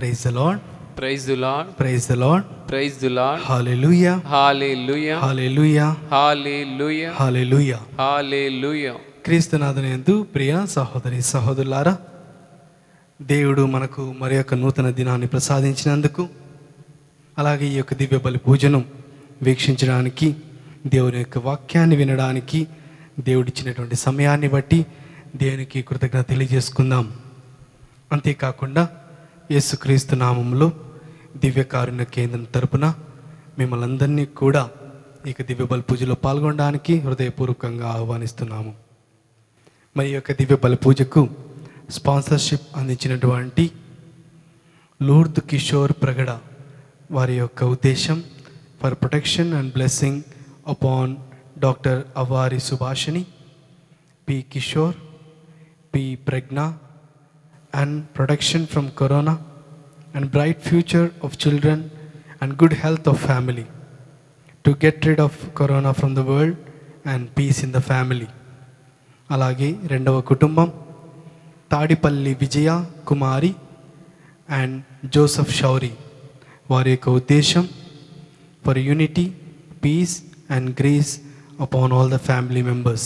Praise the Lord praise the Lord praise the Lord praise the Lord hallelujah hallelujah hallelujah hallelujah hallelujah hallelujah క్రీస్తునాథనందు ప్రియ సహోదరి సహోదరులారా దేవుడు మనకు మరి యొక్క నూతన దినాన్ని ప్రసాదించినందుకు అలాగే ఈ యొక్క దివ్య బలి పూజను వీక్షించడానికి దేవుని యొక్క వాక్యాన్ని వినడానికి దేవుడిచ్చినటువంటి సమయాన్ని బట్టి దేవునికి కృతజ్ఞత తెలియజేసుకుందాం అంతేకాకుండా యేసుక్రీస్తు నామంలో దివ్య కారుణ్య కేంద్రం తరపున మిమ్మల్ని అందరినీ కూడా ఈ యొక్క దివ్య బలి పూజలో పాల్గొనడానికి హృదయపూర్వకంగా ఆహ్వానిస్తున్నాము మరి ఈ యొక్క దివ్య బలి పూజకు స్పాన్సర్షిప్ అందించినటువంటి లూర్ద్ కిషోర్ ప్రగడ వారి యొక్క ఉద్దేశం for protection and blessing upon doctor Avari Subhashini P Kishore P Pragna and protection from corona and bright future of children and good health of family to get rid of corona from the world and peace in the family అలాగే రెండవ కుటుంబం Tadipalli Vijaya Kumari and Joseph Shouri వారి యొక్క ఉద్దేశం for unity peace and grace upon all the family members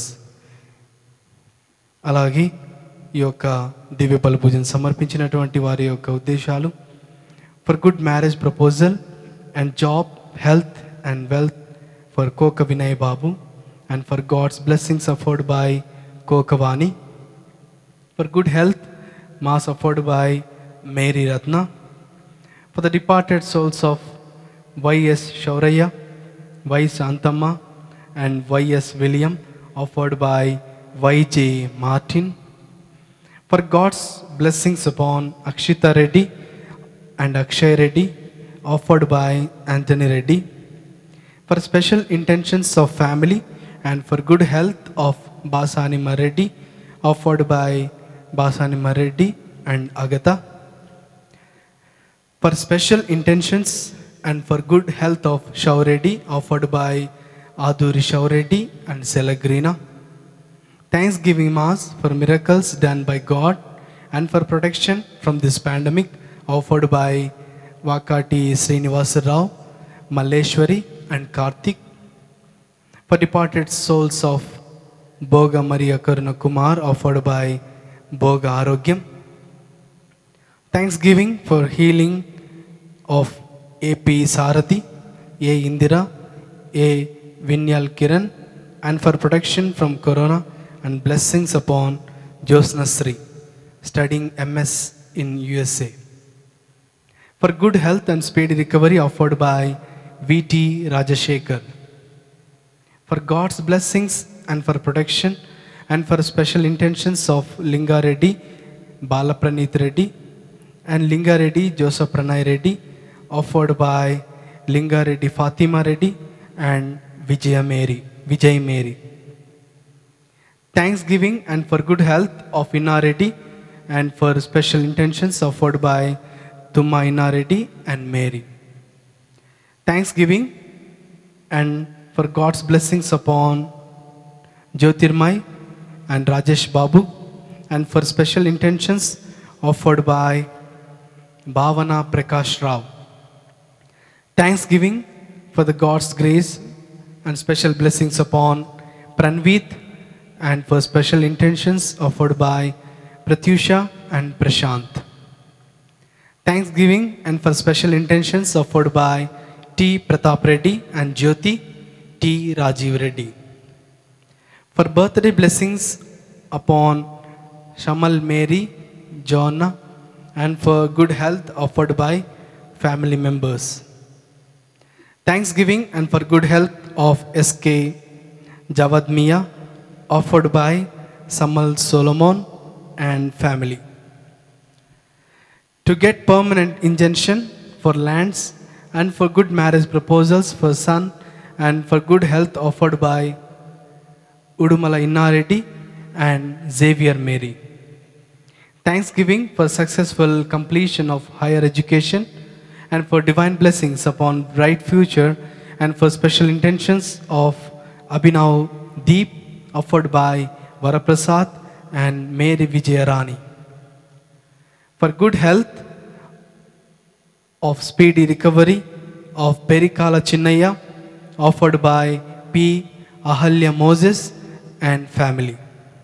అలాగే ఈ యొక్క దివ్య బలి పూజను సమర్పించినటువంటి వారి యొక్క ఉద్దేశాలు for good marriage proposal and job health and wealth for Koka Vinay Babu and for God's blessings offered by Kokavani for good health mass offered by Mary Ratna for the departed souls of YS Shourayya Y Shanthamma and YS William offered by YJ Martin for God's blessings upon Akshitha Reddy and Akshay Reddy offered by Anthony Reddy for special intentions of family and for good health of Basani Mareddy offered by Basani Mareddy and Agatha for special intentions and for good health of Showreddy offered by Aduri Showreddy and సెలగ్రీనా thanksgiving mass for miracles done by God and for protection from this pandemic offered by Vakati Srinivasarao Malleswari and Karthik for departed souls of Bhoga Maria Karuna Kumar offered by Bhoga ఆరోగ్యం thanksgiving for healing of AP Sarathi A Indira A విన్యాల్ Kiran and for protection from corona and blessings upon Jyotsnasri studying MS in USA for good health and speed recovery offered by VT Rajasekhar for God's blessings and for protection and for special intentions of Linga Reddy, Bala Praneeth Reddy, and Linga Reddy, Joseph Pranay Reddy, offered by Linga Reddy, Fatima Reddy, and Vijaya Mary, Vijay Mary. Thanksgiving and for good health of Inna Reddy and for special intentions offered by Tumma Inna Reddy and Mary. Thanksgiving and for God's blessings upon Jyotirmai and Rajesh Babu and for special intentions offered by Bhavana Prakash Rao. Thanksgiving for the God's grace and special blessings upon Pranveet and for special intentions offered by Pratyusha and Prashant. Thanksgiving and for special intentions offered by T. Pratap Reddy and Jyoti T. Rajiv Reddy. For birthday blessings upon Shamal Mary, Jonna, and for good health offered by family members. Thanksgiving and for good health of SK Javad Mia offered by Samal Solomon and family. To get permanent injunction for lands and for good marriage proposals for son and for good health offered by Udumala Innareddy and Xavier Mary. Thanksgiving for successful completion of higher education and for divine blessings upon bright future and for special intentions of Abhinav Deep offered by Varaprasad and Mary Vijayarani. For good health of speedy recovery of Perikala Chinnaya offered by P. Ahalya Moses and family.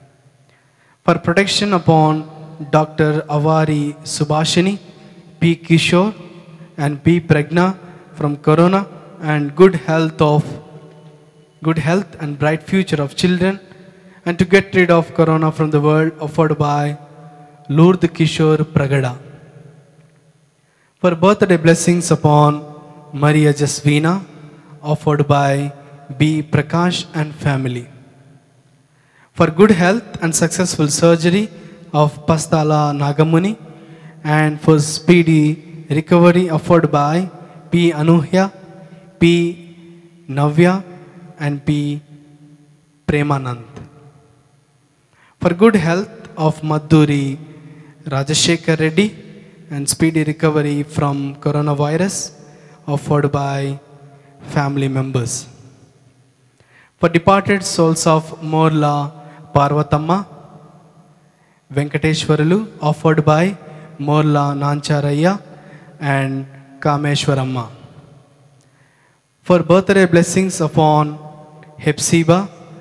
For protection upon Dr. Avari Subhashini, P. Kishore and P. Pragna from Corona and good health of good health and bright future of children and to get rid of corona from the world offered by Lourdes Kishore Pragada. For birthday blessings upon Maria Jasvina offered by B. Prakash and family. For good health and successful surgery of Pastala Nagamuni and for speedy recovery offered by P. Anuhya, P. Navya and P. Premanand. For good health of Madhuri Rajashekar Reddy and speedy recovery from coronavirus offered by family members. For departed souls of Morla Parvatamma, Venkateshwaralu offered by Morla Nancharaya and Kameshwaramma. For birthday blessings upon Hepzibah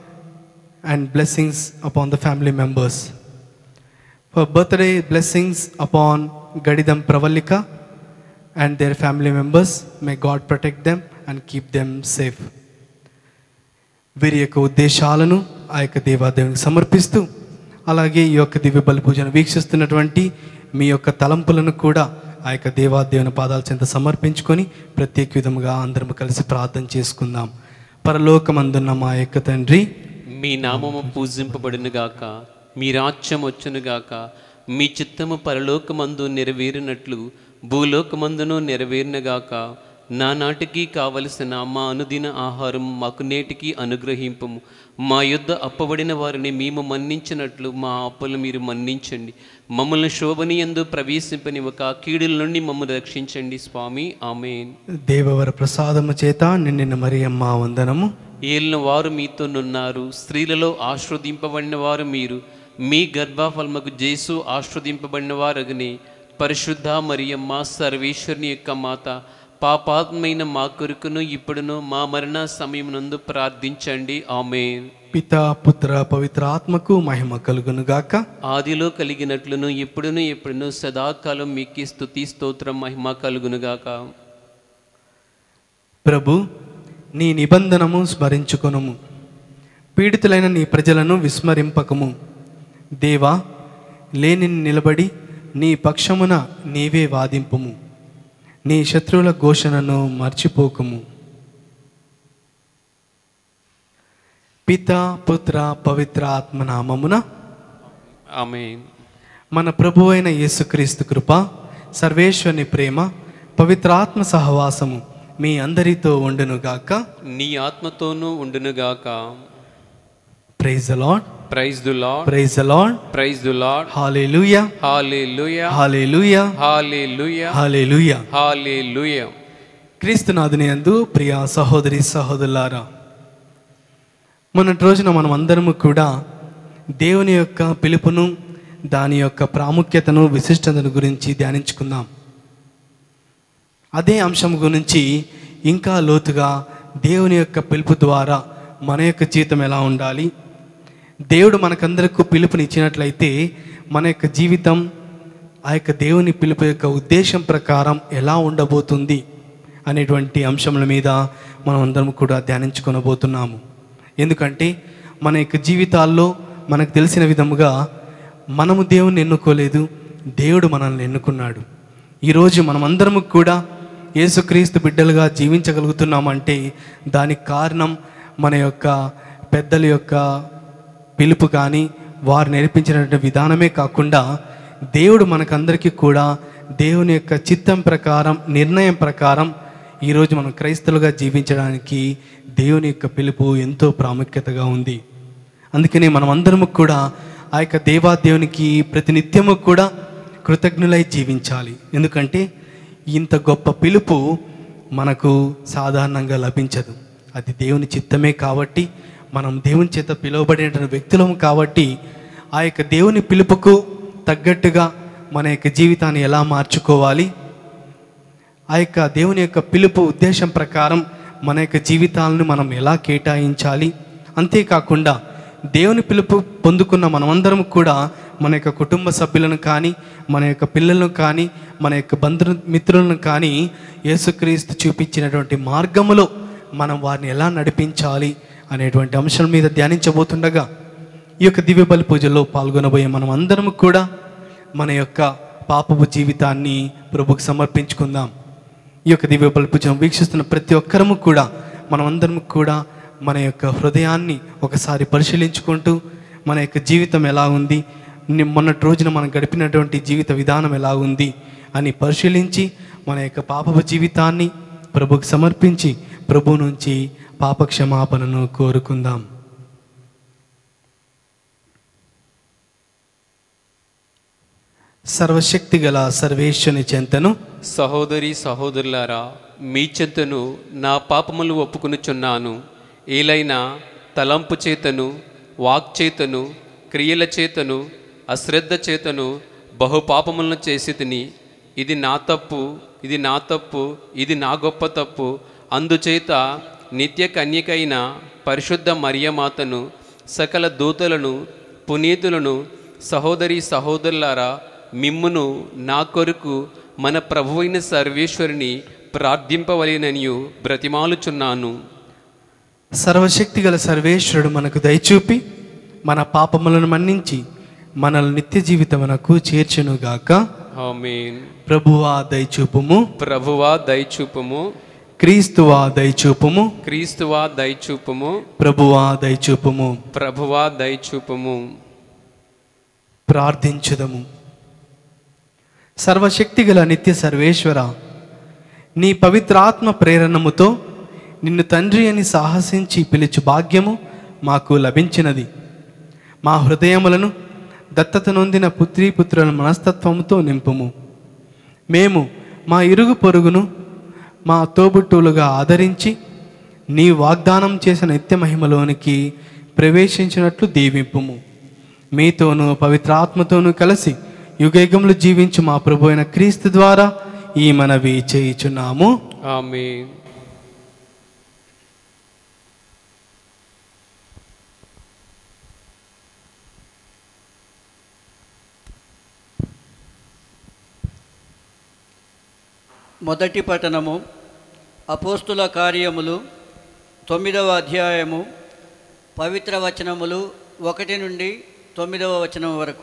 and blessings upon the family members. For birthday blessings upon Gadidam Pravalika and their family members, may God protect them and keep them safe. వీరి యొక్క ఉద్దేశాలను ఆ యొక్క దేవాదేవునికి సమర్పిస్తూ అలాగే ఈ యొక్క దివ్య బలి పూజను వీక్షిస్తున్నటువంటి మీ యొక్క తలంపులను కూడా ఆ యొక్క దేవాదేవుని పాదాల చెంత సమర్పించుకొని ప్రత్యేక విధముగా అందరం కలిసి ప్రార్థన చేసుకుందాం పరలోకమందున్న మా యొక్క తండ్రి మీ నామము పూజింపబడినగాక మీ రాజ్యం వచ్చునుగాక మీ చిత్తము పరలోకమందు నెరవేరినట్లు భూలోకమందును నెరవేరినగాక నా నాటికి కావలసిన మా అనుదిన ఆహారం మాకు నేటికి అనుగ్రహింపము మా యొద్ద అప్పబడిన వారిని మేము మన్నించినట్లు మా అప్పులు మీరు మన్నించండి మమ్మల్ని శోభనీయందు ప్రవేశింపనివ్వక కీడుల నుండి మమ్మల్ని రక్షించండి స్వామి ఆమెన్ దేవవర ప్రసాదము చేత నిన్న మరియమ్మ వందనము ఏలిన వారు మీతోనున్నారు స్త్రీలలో ఆశ్రవదింపబడిన వారు మీరు మీ గర్భఫలముకు జేసు ఆశ్రవదింపబడిన వారగని పరిశుద్ధ మరియమ్మ సర్వేశ్వరుని యొక్క మాత పాపాత్మైన మా కొరకును ఇప్పుడును మా మరణ సమయమునందు ప్రార్థించండి ఆమెన్ పితా పుత్ర పవిత్ర ఆత్మకు మహిమ కలుగును గాక ఆదిలో కలిగినట్లును ఇప్పుడును ఎప్పుడును సదాకాలం మీకు స్తుతి స్తోత్రం మహిమ కలుగునుగాక ప్రభు నీ నిబంధనము స్మరించుకొనుము పీడితులైన నీ ప్రజలను విస్మరింపకము దేవా లేని నిలబడి నీ పక్షమున నీవే వాదింపుము నీ శత్రువుల ఘోషణను మర్చిపోకుము పిత పుత్ర పవిత్ర ఆత్మ నామమున ఆమెన్ మన ప్రభువైన యేసుక్రీస్తు కృప సర్వేశ్వరుని ప్రేమ పవిత్రాత్మ సహవాసము మీ అందరితో ఉండునుగాక నీ ఆత్మతోనూ ఉండునుగాక praise the Lord praise the Lord praise the Lord praise the Lord hallelujah hallelujah hallelujah hallelujah hallelujah hallelujah క్రీస్తునాథుని యందు ప్రియ సహోదరి సహోదరులారా మొన్నటి రోజున మనం అందరము కూడా దేవుని యొక్క పిలుపును దాని యొక్క ప్రాముఖ్యతను విశిష్టతను గురించి ధ్యానించుకుందాం అదే అంశం గురించి ఇంకా లోతుగా దేవుని యొక్క పిలుపు ద్వారా మన యొక్క జీవితం ఎలా ఉండాలి దేవుడు మనకందరకు పిలుపునిచ్చినట్లయితే మన యొక్క జీవితం ఆ యొక్క దేవుని పిలుపు యొక్క ఉద్దేశం ప్రకారం ఎలా ఉండబోతుంది అనేటువంటి అంశముల మీద మనం అందరం కూడా ధ్యానించుకొనబోతున్నాము ఎందుకంటే మన యొక్క జీవితాల్లో మనకు తెలిసిన విధముగా మనము దేవుణ్ణి ఎన్నుకోలేదు దేవుడు మనల్ని ఎన్నుకున్నాడు ఈరోజు మనమందరము కూడా యేసుక్రీస్తు బిడ్డలుగా జీవించగలుగుతున్నామంటే దానికి కారణం మన యొక్క పెద్దల యొక్క పిలుపు కానీ వారు నేర్పించినటువంటి విధానమే కాకుండా దేవుడు మనకందరికీ కూడా దేవుని యొక్క చిత్తం ప్రకారం నిర్ణయం ప్రకారం ఈరోజు మనం క్రైస్తవులుగా జీవించడానికి దేవుని యొక్క పిలుపు ఎంతో ప్రాముఖ్యతగా ఉంది అందుకని మనం అందరము కూడా ఆ యొక్క దేవాదేవునికి ప్రతినిత్యము కూడా కృతజ్ఞులై జీవించాలి ఎందుకంటే ఇంత గొప్ప పిలుపు మనకు సాధారణంగా లభించదు అది దేవుని చిత్తమే కాబట్టి మనం దేవుని చేత పిలువబడిన వ్యక్తులము కాబట్టి ఆ యొక్క దేవుని పిలుపుకు తగ్గట్టుగా మన యొక్క జీవితాన్ని ఎలా మార్చుకోవాలి ఆ యొక్క దేవుని యొక్క పిలుపు ఉద్దేశం ప్రకారం మన యొక్క జీవితాలను మనం ఎలా కేటాయించాలి అంతేకాకుండా దేవుని పిలుపు పొందుకున్న మనమందరం కూడా మన యొక్క కుటుంబ సభ్యులను కానీ మన యొక్క పిల్లలను కానీ మన యొక్క బంధు మిత్రులను కానీ యేసుక్రీస్తు చూపించినటువంటి మార్గములో మనం వారిని ఎలా నడిపించాలి అనేటువంటి అంశం మీద ధ్యానించబోతుండగా ఈ యొక్క దివ్య బలి పూజలో పాల్గొనబోయే మనం అందరం కూడా మన యొక్క పాపపు జీవితాన్ని ప్రభుకు సమర్పించుకుందాం ఈ యొక్క దివ్య బలి పూజను వీక్షిస్తున్న ప్రతి ఒక్కరము కూడా మనమందరం కూడా మన యొక్క హృదయాన్ని ఒకసారి పరిశీలించుకుంటూ మన యొక్క జీవితం ఎలా ఉంది ని- మొన్నటి రోజున మనం గడిపినటువంటి జీవిత విధానం ఎలా ఉంది అని పరిశీలించి మన యొక్క పాపపు జీవితాన్ని ప్రభుకు సమర్పించి ప్రభు నుంచి పాప క్షమాపణను కోరుకుందాం సర్వశక్తి గల సర్వేశ్వని చెంతను సహోదరి సహోదరులారా మీ చెంతను నా పాపములు ఒప్పుకొనుచున్నాను ఏలైనా తలంపు చేతను వాక్ చేతను క్రియల చేతను అశ్రద్ధ చేతను బహు పాపములను చేసి తిని ఇది నా తప్పు ఇది నా తప్పు ఇది నా గొప్ప తప్పు అందుచేత నిత్య కన్యకైన పరిశుద్ధ మరియమాతను సకల దూతలను పునీతులను సహోదరి సహోదరులారా మిమ్మును నా కొరకు మన ప్రభువైన సర్వేశ్వరుని ప్రార్థింపవలెననియు బ్రతిమాలుచున్నాను సర్వశక్తి గల సర్వేశ్వరుడు మనకు దయచూపి మన పాపములను మన్నించి మనల్ని నిత్య జీవితమునకు చేర్చునుగాక ఆమేన్ ప్రభువా దయచూపుము ప్రభువా దయచూపుము క్రీస్తువా దయచూపుము క్రీస్తువా దయచూపుము ప్రభువా దయచూపుము ప్రభువా దయచూపుము ప్రార్థించుదము సర్వశక్తి గల నిత్య సర్వేశ్వర నీ పవిత్రాత్మ ప్రేరణముతో నిన్ను తండ్రి అని సాహసించి పిలుచు భాగ్యము మాకు లభించినది మా హృదయములను దత్తత నొందిన పుత్రీపుత్రుల మనస్తత్వముతో నింపుము మేము మా ఇరుగు పొరుగును మా తోబుట్టులుగా ఆదరించి నీ వాగ్దానం చేసిన నిత్య మహిమలోనికి ప్రవేశించినట్లు దీవింపుము మీతోనూ పవిత్రాత్మతోనూ కలిసి యుగయుగములు జీవించు మా ప్రభు అయిన క్రీస్తు ద్వారా ఈ మనవి చేయుచున్నాము ఆమేన్ మొదటి పఠనము అపోస్తుల కార్యములు తొమ్మిదవ అధ్యాయము పవిత్ర వచనములు ఒకటి నుండి తొమ్మిదవ వచనం వరకు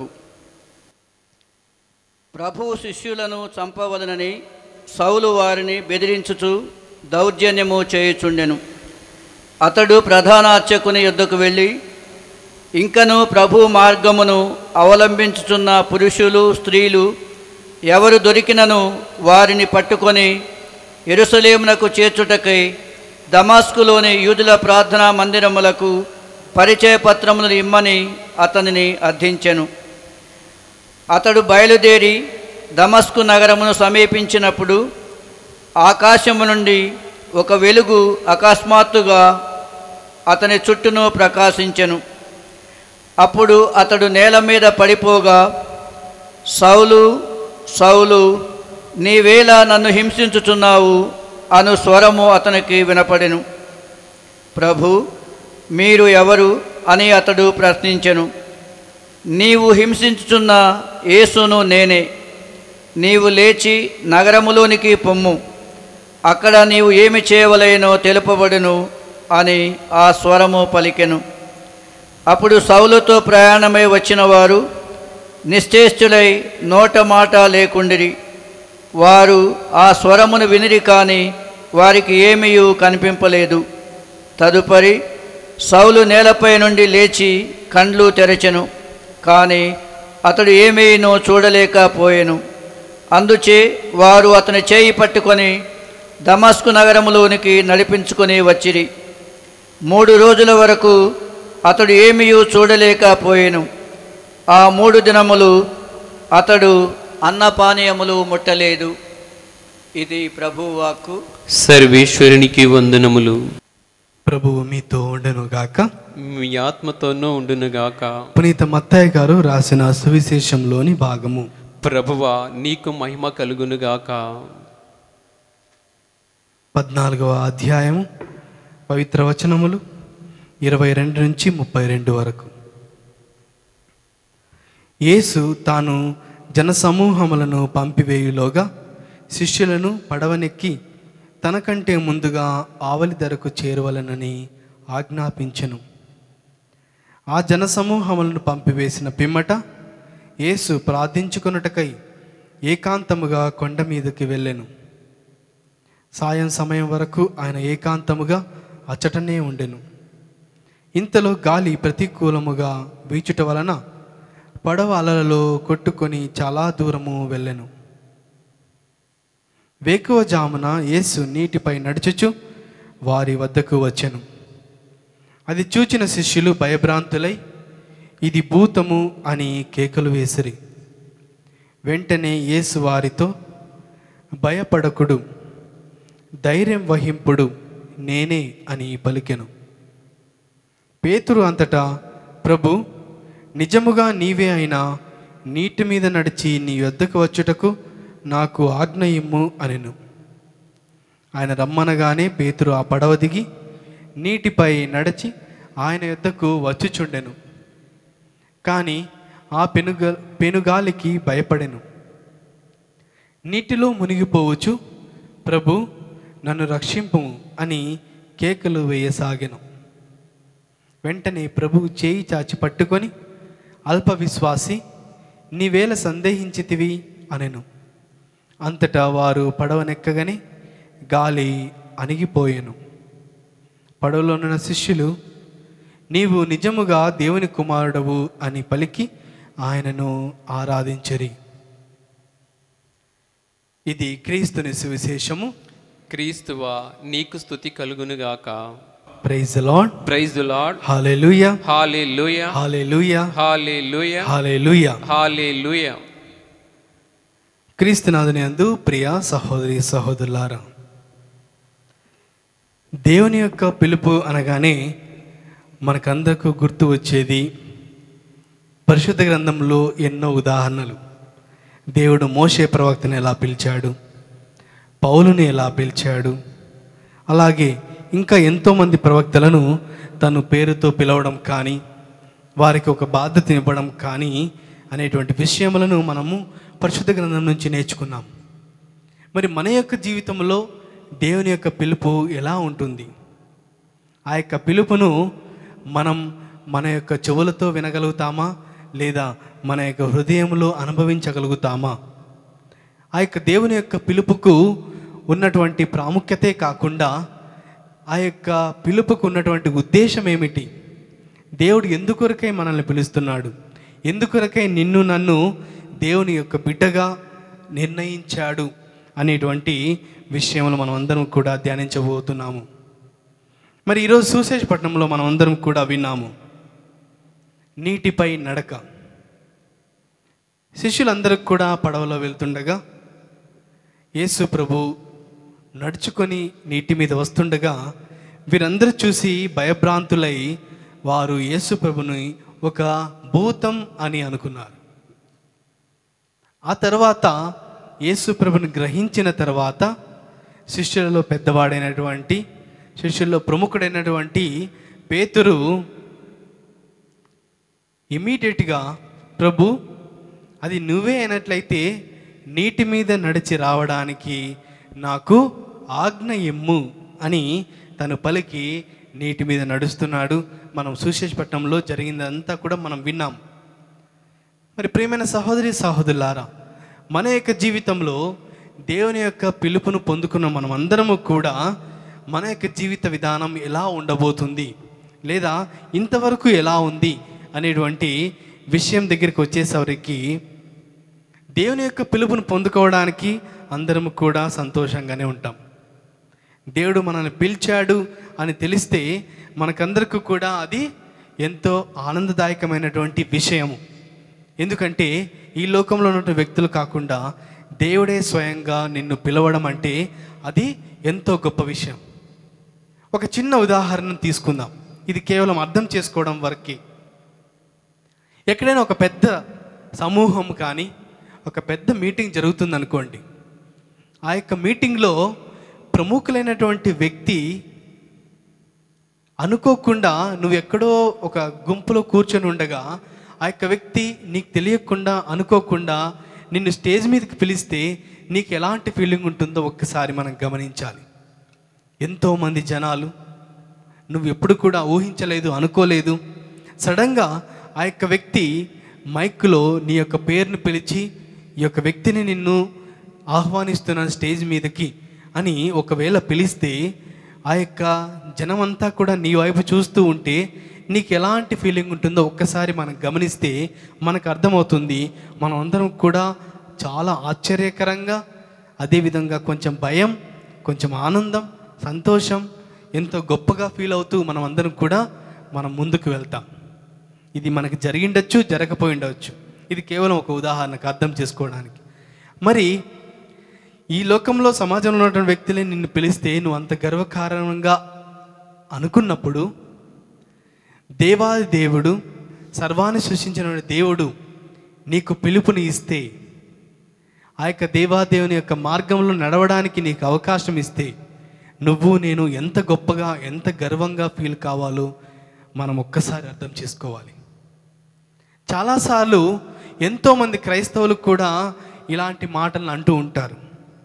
ప్రభువు శిష్యులను చంపవలనని సౌలు వారిని బెదిరించుచు దౌర్జన్యము చేయుచుండెను అతడు ప్రధాన అర్చకుని యొద్దకు వెళ్ళి ఇంకను ప్రభు మార్గమును అవలంబించుచున్న పురుషులు స్త్రీలు ఎవరు దొరికినను వారిని పట్టుకొని ఎరుసలేమునకు చేర్చుటకై దమాస్కులోని యూదుల ప్రార్థనా మందిరములకు పరిచయ పత్రములను ఇమ్మని అతనిని అర్థించెను అతడు బయలుదేరి దమస్కు నగరమును సమీపించినప్పుడు ఆకాశము నుండి ఒక వెలుగు అకస్మాత్తుగా అతని చుట్టూను ప్రకాశించెను అప్పుడు అతడు నేల మీద పడిపోగా సౌలు సౌలు నీవేళ నన్ను హింసించుచున్నావు అను స్వరము అతనికి వినపడెను ప్రభు మీరు ఎవరు అని అతడు ప్రశ్నించెను నీవు హింసించుచున్న యేసును నేనే నీవు లేచి నగరములోనికి పొమ్ము అక్కడ నీవు ఏమి చేయవలేనో తెలుపబడును అని ఆ స్వరము పలికెను అప్పుడు సౌలుతో ప్రయాణమై వచ్చిన వారు నిశ్చేష్టులై నోట మాట లేకుండిరి వారు ఆ స్వరమును వినిరి కానీ వారికి ఏమీ కనిపింపలేదు తదుపరి సౌలు నేలపై నుండి లేచి కండ్లు తెరచెను కానీ అతడు ఏమీనో చూడలేకపోయెను అందుచే వారు అతని చేయి పట్టుకొని దమస్కు నగరములోనికి నడిపించుకొని వచ్చిరి మూడు రోజుల వరకు అతడు ఏమీ చూడలేకపోయెను ఆ మూడు దినములు అతడు అన్నపానీయములు ముట్టలేదు ఇది ప్రభువు వాక్కు సర్వేశ్వరునికి వందనములు ప్రభువు మీతో ఉండను గాక మీ ఆత్మతోనూ ఉండునుగాక పునీత మత్తయ్య గారు రాసిన సువిశేషంలోని భాగము ప్రభువా నీకు మహిమ కలుగునుగాక పద్నాలుగవ అధ్యాయం పవిత్ర వచనములు ఇరవై రెండు నుంచి ముప్పై రెండు వరకు యేసు తాను జనసమూహములను పంపివేయులోగా శిష్యులను పడవనెక్కి తనకంటే ముందుగా ఆవలి ధరకు చేరవలనని ఆజ్ఞాపించెను ఆ జనసమూహములను పంపివేసిన పిమ్మట యేసు ప్రార్థించుకొనుటకై ఏకాంతముగా కొండ మీదకి వెళ్ళెను సాయం సమయం వరకు ఆయన ఏకాంతముగా అచ్చటనే ఉండెను ఇంతలో గాలి ప్రతికూలముగా వీచుట వలన పడవ అలలలో కొట్టుకొని చాలా దూరము వెళ్ళెను వేకువ జామున యేసు నీటిపై నడుచుచు వారి వద్దకు వచ్చెను అది చూచిన శిష్యులు భయభ్రాంతులై ఇది భూతము అని కేకలు వేసిరి వెంటనే యేసు వారితో భయపడకుడు ధైర్యం వహింపుడు నేనే అని పలికెను పేతురు అంతటా ప్రభు నిజముగా నీవే అయినా నీటి మీద నడిచి నీ వద్దకు వచ్చుటకు నాకు ఆజ్ఞ ఇమ్ము అనెను ఆయన రమ్మనగానే పేతురు ఆ పడవ దిగి నీటిపై నడిచి ఆయన యొద్దకు వచ్చుచుండెను కానీ ఆ పెనుగ పెనుగాలికి భయపడెను నీటిలో మునిగిపోవచ్చు ప్రభు నన్ను రక్షింపుము అని కేకలు వేయసాగెను వెంటనే ప్రభువు చేయి చాచి పట్టుకొని అల్ప విశ్వాసి నీవేళ సందేహించితివి అనెను అంతటా వారు పడవనెక్కగానే గాలి అణిగిపోయెను పడవలోనున్న శిష్యులు నీవు నిజముగా దేవుని కుమారుడవు అని పలికి ఆయనను ఆరాధించరి ఇది క్రీస్తుని సువిశేషము క్రీస్తువా నీకు స్థుతి కలుగునుగాక praise Lord praise the Lord hallelujah hallelujah hallelujah hallelujah hallelujah hallelujah క్రీస్తునాథుని అందు ప్రియ సహోదరి సహోదరులారా దేవుని యొక్క పిలుపు అనగానే మనకందరకు గుర్తు వచ్చేది పరిశుద్ధ గ్రంథంలో ఎన్నో ఉదాహరణలు దేవుడు మోషే ప్రవక్తని ఎలా పిలిచాడు పౌలుని ఎలా పిలిచాడు అలాగే ఇంకా ఎంతోమంది ప్రవక్తలను తను పేరుతో పిలవడం కానీ వారికి ఒక బాధ్యత ఇవ్వడం కానీ అనేటువంటి విషయములను మనము పరిశుద్ధ గ్రంథం నుంచి నేర్చుకున్నాం మరి మన యొక్క జీవితంలో దేవుని యొక్క పిలుపు ఎలా ఉంటుంది ఆ యొక్క పిలుపును మనం మన యొక్క చెవులతో వినగలుగుతామా లేదా మన యొక్క హృదయంలో అనుభవించగలుగుతామా ఆ యొక్క దేవుని యొక్క పిలుపుకు ఉన్నటువంటి ప్రాముఖ్యతే కాకుండా ఆ యొక్క పిలుపుకు ఉన్నటువంటి ఉద్దేశం ఏమిటి దేవుడు ఎందుకొరకై మనల్ని పిలుస్తున్నాడు ఎందుకొరకై నిన్ను నన్ను దేవుని యొక్క బిడ్డగా నిర్ణయించాడు అనేటువంటి విషయంలో మనం అందరం కూడా ధ్యానించబోతున్నాము మరి ఈరోజు సూసేషపట్నంలో మనం అందరం కూడా విన్నాము నీటిపై నడక శిష్యులందరికి కూడా పడవలో వెళ్తుండగా యేసు ప్రభు నడుచుకొని నీటి మీద వస్తుండగా వీరందరూ చూసి భయభ్రాంతులై వారు యేసు ప్రభుని ఒక భూతం అని అనుకున్నారు ఆ తర్వాత యేసు ప్రభుని గ్రహించిన తర్వాత శిష్యులలో పెద్దవాడైనటువంటి శిష్యుల్లో ప్రముఖుడైనటువంటి పేతురు ఇమీడియట్గా ప్రభు అది నువ్వే అయినట్లయితే నీటి మీద నడిచి రావడానికి నాకు ఆజ్ఞ ఇమ్ము అని తను పలికి నీటి మీద నడుస్తున్నాడు మనం సుశేషపట్నంలో జరిగిందంతా కూడా మనం విన్నాం మరి ప్రియమైన సహోదరి సహోదరులారా మన యొక్క జీవితంలో దేవుని యొక్క పిలుపును పొందుకున్న మనం అందరము కూడా మన యొక్క జీవిత విధానం ఎలా ఉండబోతుంది లేదా ఇంతవరకు ఎలా ఉంది అనేటువంటి విషయం దగ్గరికి వచ్చేసరికి దేవుని యొక్క పిలుపును పొందుకోవడానికి అందరము కూడా సంతోషంగానే ఉంటాం దేవుడు మనల్ని పిలిచాడు అని తెలిస్తే మనకందరికి కూడా అది ఎంతో ఆనందదాయకమైనటువంటి విషయము ఎందుకంటే ఈ లోకంలో ఉన్న వ్యక్తులు కాకుండా దేవుడే స్వయంగా నిన్ను పిలవడం అంటే అది ఎంతో గొప్ప విషయం ఒక చిన్న ఉదాహరణ తీసుకుందాం ఇది కేవలం అర్థం చేసుకోవడం వరకే ఎక్కడైనా ఒక పెద్ద సమూహం కానీ ఒక పెద్ద మీటింగ్ జరుగుతుంది అనుకోండి ఆ యొక్క మీటింగ్లో ప్రముఖులైనటువంటి వ్యక్తి అనుకోకుండా నువ్వు ఎక్కడో ఒక గుంపులో కూర్చొని ఉండగా ఆ యొక్క వ్యక్తి నీకు తెలియకుండా అనుకోకుండా నిన్ను స్టేజ్ మీదకి పిలిస్తే నీకు ఎలాంటి ఫీలింగ్ ఉంటుందో ఒక్కసారి మనం గమనించాలి ఎంతోమంది జనాలు నువ్వు ఎప్పుడు కూడా ఊహించలేదు అనుకోలేదు సడన్గా ఆ యొక్క వ్యక్తి మైక్లో నీ యొక్క పేరును పిలిచి ఈ యొక్క వ్యక్తిని నిన్ను ఆహ్వానిస్తున్నాను స్టేజ్ మీదకి అని ఒకవేళ పిలిస్తే ఆ యొక్క జనమంతా కూడా నీ వైపు చూస్తూ ఉంటే నీకు ఎలాంటి ఫీలింగ్ ఉంటుందో ఒక్కసారి మనం గమనిస్తే మనకు అర్థమవుతుంది మనం అందరం కూడా చాలా ఆశ్చర్యకరంగా అదేవిధంగా కొంచెం భయం కొంచెం ఆనందం సంతోషం ఎంతో గొప్పగా ఫీల్ అవుతూ మనం అందరం కూడా మనం ముందుకు వెళ్తాం ఇది మనకి జరిగిండొచ్చు జరగపోయి ఉండవచ్చు ఇది కేవలం ఒక ఉదాహరణకు అర్థం చేసుకోవడానికి మరి ఈ లోకంలో సమాజంలో ఉన్నటువంటి వ్యక్తులే నిన్ను పిలిస్తే నువ్వు అంత గర్వకారణంగా అనుకున్నప్పుడు దేవాది దేవుడు సర్వాన్ని సృష్టించిన దేవుడు నీకు పిలుపుని ఇస్తే ఆ యొక్క దేవాదేవుని యొక్క మార్గంలో నడవడానికి నీకు అవకాశం ఇస్తే నువ్వు నేను ఎంత గొప్పగా ఎంత గర్వంగా ఫీల్ కావాలో మనం ఒక్కసారి అర్థం చేసుకోవాలి చాలాసార్లు ఎంతోమంది క్రైస్తవులు కూడా ఇలాంటి మాటలను అంటూ ఉంటారు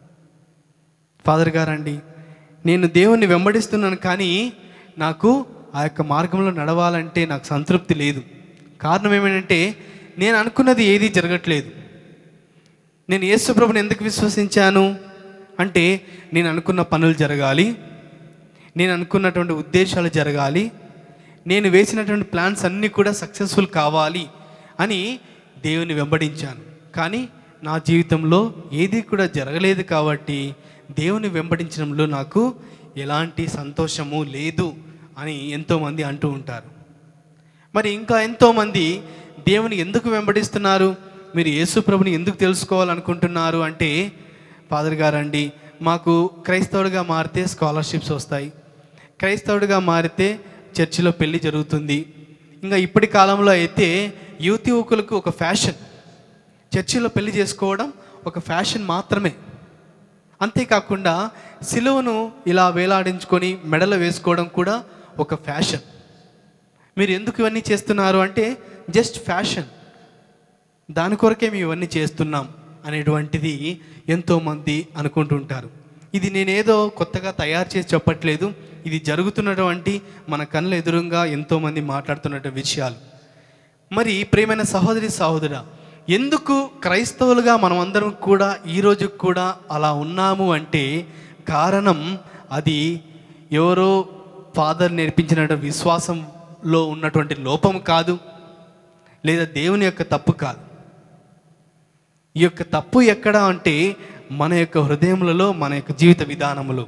ఫాదర్ గారండి నేను దేవుణ్ణి వెంబడిస్తున్నాను కానీ నాకు ఆ యొక్క మార్గంలో నడవాలంటే నాకు సంతృప్తి లేదు కారణం ఏమిటంటే నేను అనుకున్నది ఏది జరగట్లేదు నేను యేసుప్రభుని ఎందుకు విశ్వసించాను అంటే నేను అనుకున్న పనులు జరగాలి నేను అనుకున్నటువంటి ఉద్దేశాలు జరగాలి నేను వేసినటువంటి ప్లాన్స్ అన్నీ కూడా సక్సెస్ఫుల్ కావాలి అని దేవుని వెంబడించాను కానీ నా జీవితంలో ఏది కూడా జరగలేదు కాబట్టి దేవుని వెంబడించడంలో నాకు ఎలాంటి సంతోషము లేదు అని ఎంతోమంది అంటూ ఉంటారు మరి ఇంకా ఎంతోమంది దేవుని ఎందుకు వెంబడిస్తున్నారు మీరు యేసు ప్రభుని ఎందుకు తెలుసుకోవాలనుకుంటున్నారు అంటే ఫాదర్ గారండి మాకు క్రైస్తవుడిగా మారితే స్కాలర్షిప్స్ వస్తాయి క్రైస్తవుడిగా మారితే చర్చిలో పెళ్లి జరుగుతుంది ఇంకా ఇప్పటి కాలంలో అయితే యువతి యువకులకు ఒక ఫ్యాషన్ చర్చిలో పెళ్లి చేసుకోవడం ఒక ఫ్యాషన్ మాత్రమే అంతేకాకుండా సిలువను ఇలా వేలాడించుకొని మెడలో వేసుకోవడం కూడా ఒక ఫ్యాషన్ మీరు ఎందుకు ఇవన్నీ చేస్తున్నారు అంటే జస్ట్ ఫ్యాషన్ దాని కొరకే మేము ఇవన్నీ చేస్తున్నాం అనేటువంటిది ఎంతోమంది అనుకుంటుంటారు ఇది నేనేదో కొత్తగా తయారు చేసి చెప్పట్లేదు ఇది జరుగుతున్నటువంటి మన కళ్ళ ఎదురుగా ఎంతోమంది మాట్లాడుతున్నటువంటి విషయాలు మరి ప్రియమైన సహోదరి సహోదర ఎందుకు క్రైస్తవులుగా మనమందరం కూడా ఈరోజు కూడా అలా ఉన్నాము అంటే కారణం అది ఎవరో ఫాదర్ నేర్పించిన విశ్వాసంలో ఉన్నటువంటి లోపం కాదు లేదా దేవుని యొక్క తప్పు కాదు ఈ యొక్క తప్పు ఎక్కడ అంటే మన యొక్క హృదయములలో మన యొక్క జీవిత విధానములు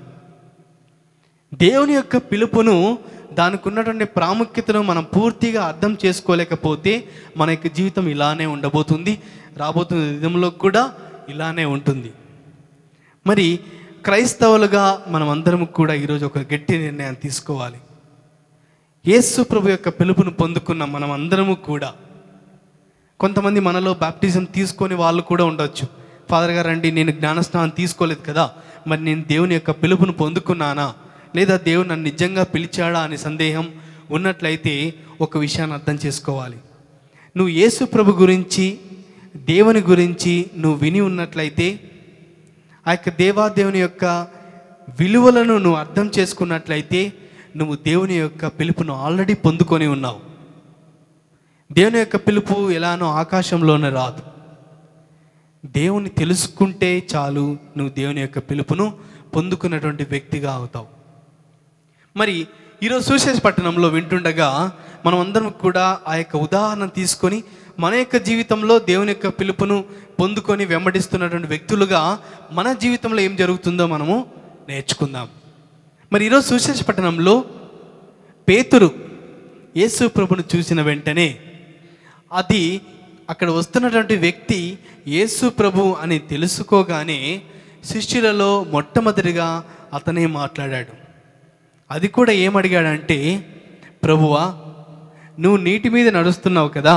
దేవుని యొక్క పిలుపును దానికి ఉన్నటువంటి ప్రాముఖ్యతను మనం పూర్తిగా అర్థం చేసుకోలేకపోతే మన యొక్క జీవితం ఇలానే ఉండబోతుంది రాబోతున్న దినంలో కూడా ఇలానే ఉంటుంది మరి క్రైస్తవులుగా మనం అందరం కూడా ఈరోజు ఒక గట్టి నిర్ణయం తీసుకోవాలి యేసు ప్రభు యొక్క పిలుపును పొందుకున్న మనం అందరము కూడా కొంతమంది మనలో బాప్టిజం తీసుకొని వాళ్ళు కూడా ఉండొచ్చు ఫాదర్ గారు అండి నేను జ్ఞానస్నానం తీసుకోలేదు కదా మరి నేను దేవుని యొక్క పిలుపును పొందుకున్నానా లేదా దేవుడు నన్ను నిజంగా పిలిచాడా అనే సందేహం ఉన్నట్లయితే ఒక విషయాన్ని అర్థం చేసుకోవాలి నువ్వు యేసు ప్రభు గురించి దేవుని గురించి నువ్వు విని ఉన్నట్లయితే ఆ యొక్క దేవాదేవుని యొక్క విలువలను నువ్వు అర్థం చేసుకున్నట్లయితే నువ్వు దేవుని యొక్క పిలుపును ఆల్రెడీ పొందుకొని ఉన్నావు దేవుని యొక్క పిలుపు ఎలానో ఆకాశంలోనే రాదు దేవుని తెలుసుకుంటే చాలు నువ్వు దేవుని యొక్క పిలుపును పొందుకున్నటువంటి వ్యక్తిగా అవుతావు మరి ఈరోజు సుశేష పట్టణంలో వింటుండగా మనం అందరం కూడా ఆ యొక్క ఉదాహరణ తీసుకొని మన యొక్క జీవితంలో దేవుని యొక్క పిలుపును పొందుకొని వెంబడిస్తున్నటువంటి వ్యక్తులుగా మన జీవితంలో ఏం జరుగుతుందో మనము నేర్చుకుందాం మరి ఈరోజు సుశేష పట్టణంలో పేతురు యేసు ప్రభును చూసిన వెంటనే అది అక్కడ వస్తున్నటువంటి వ్యక్తి యేసు ప్రభు అని తెలుసుకోగానే శిష్యులలో మొట్టమొదటిగా అతనే మాట్లాడాడు అది కూడా ఏమడిగాడంటే ప్రభువా నువ్వు నీటి మీద నడుస్తున్నావు కదా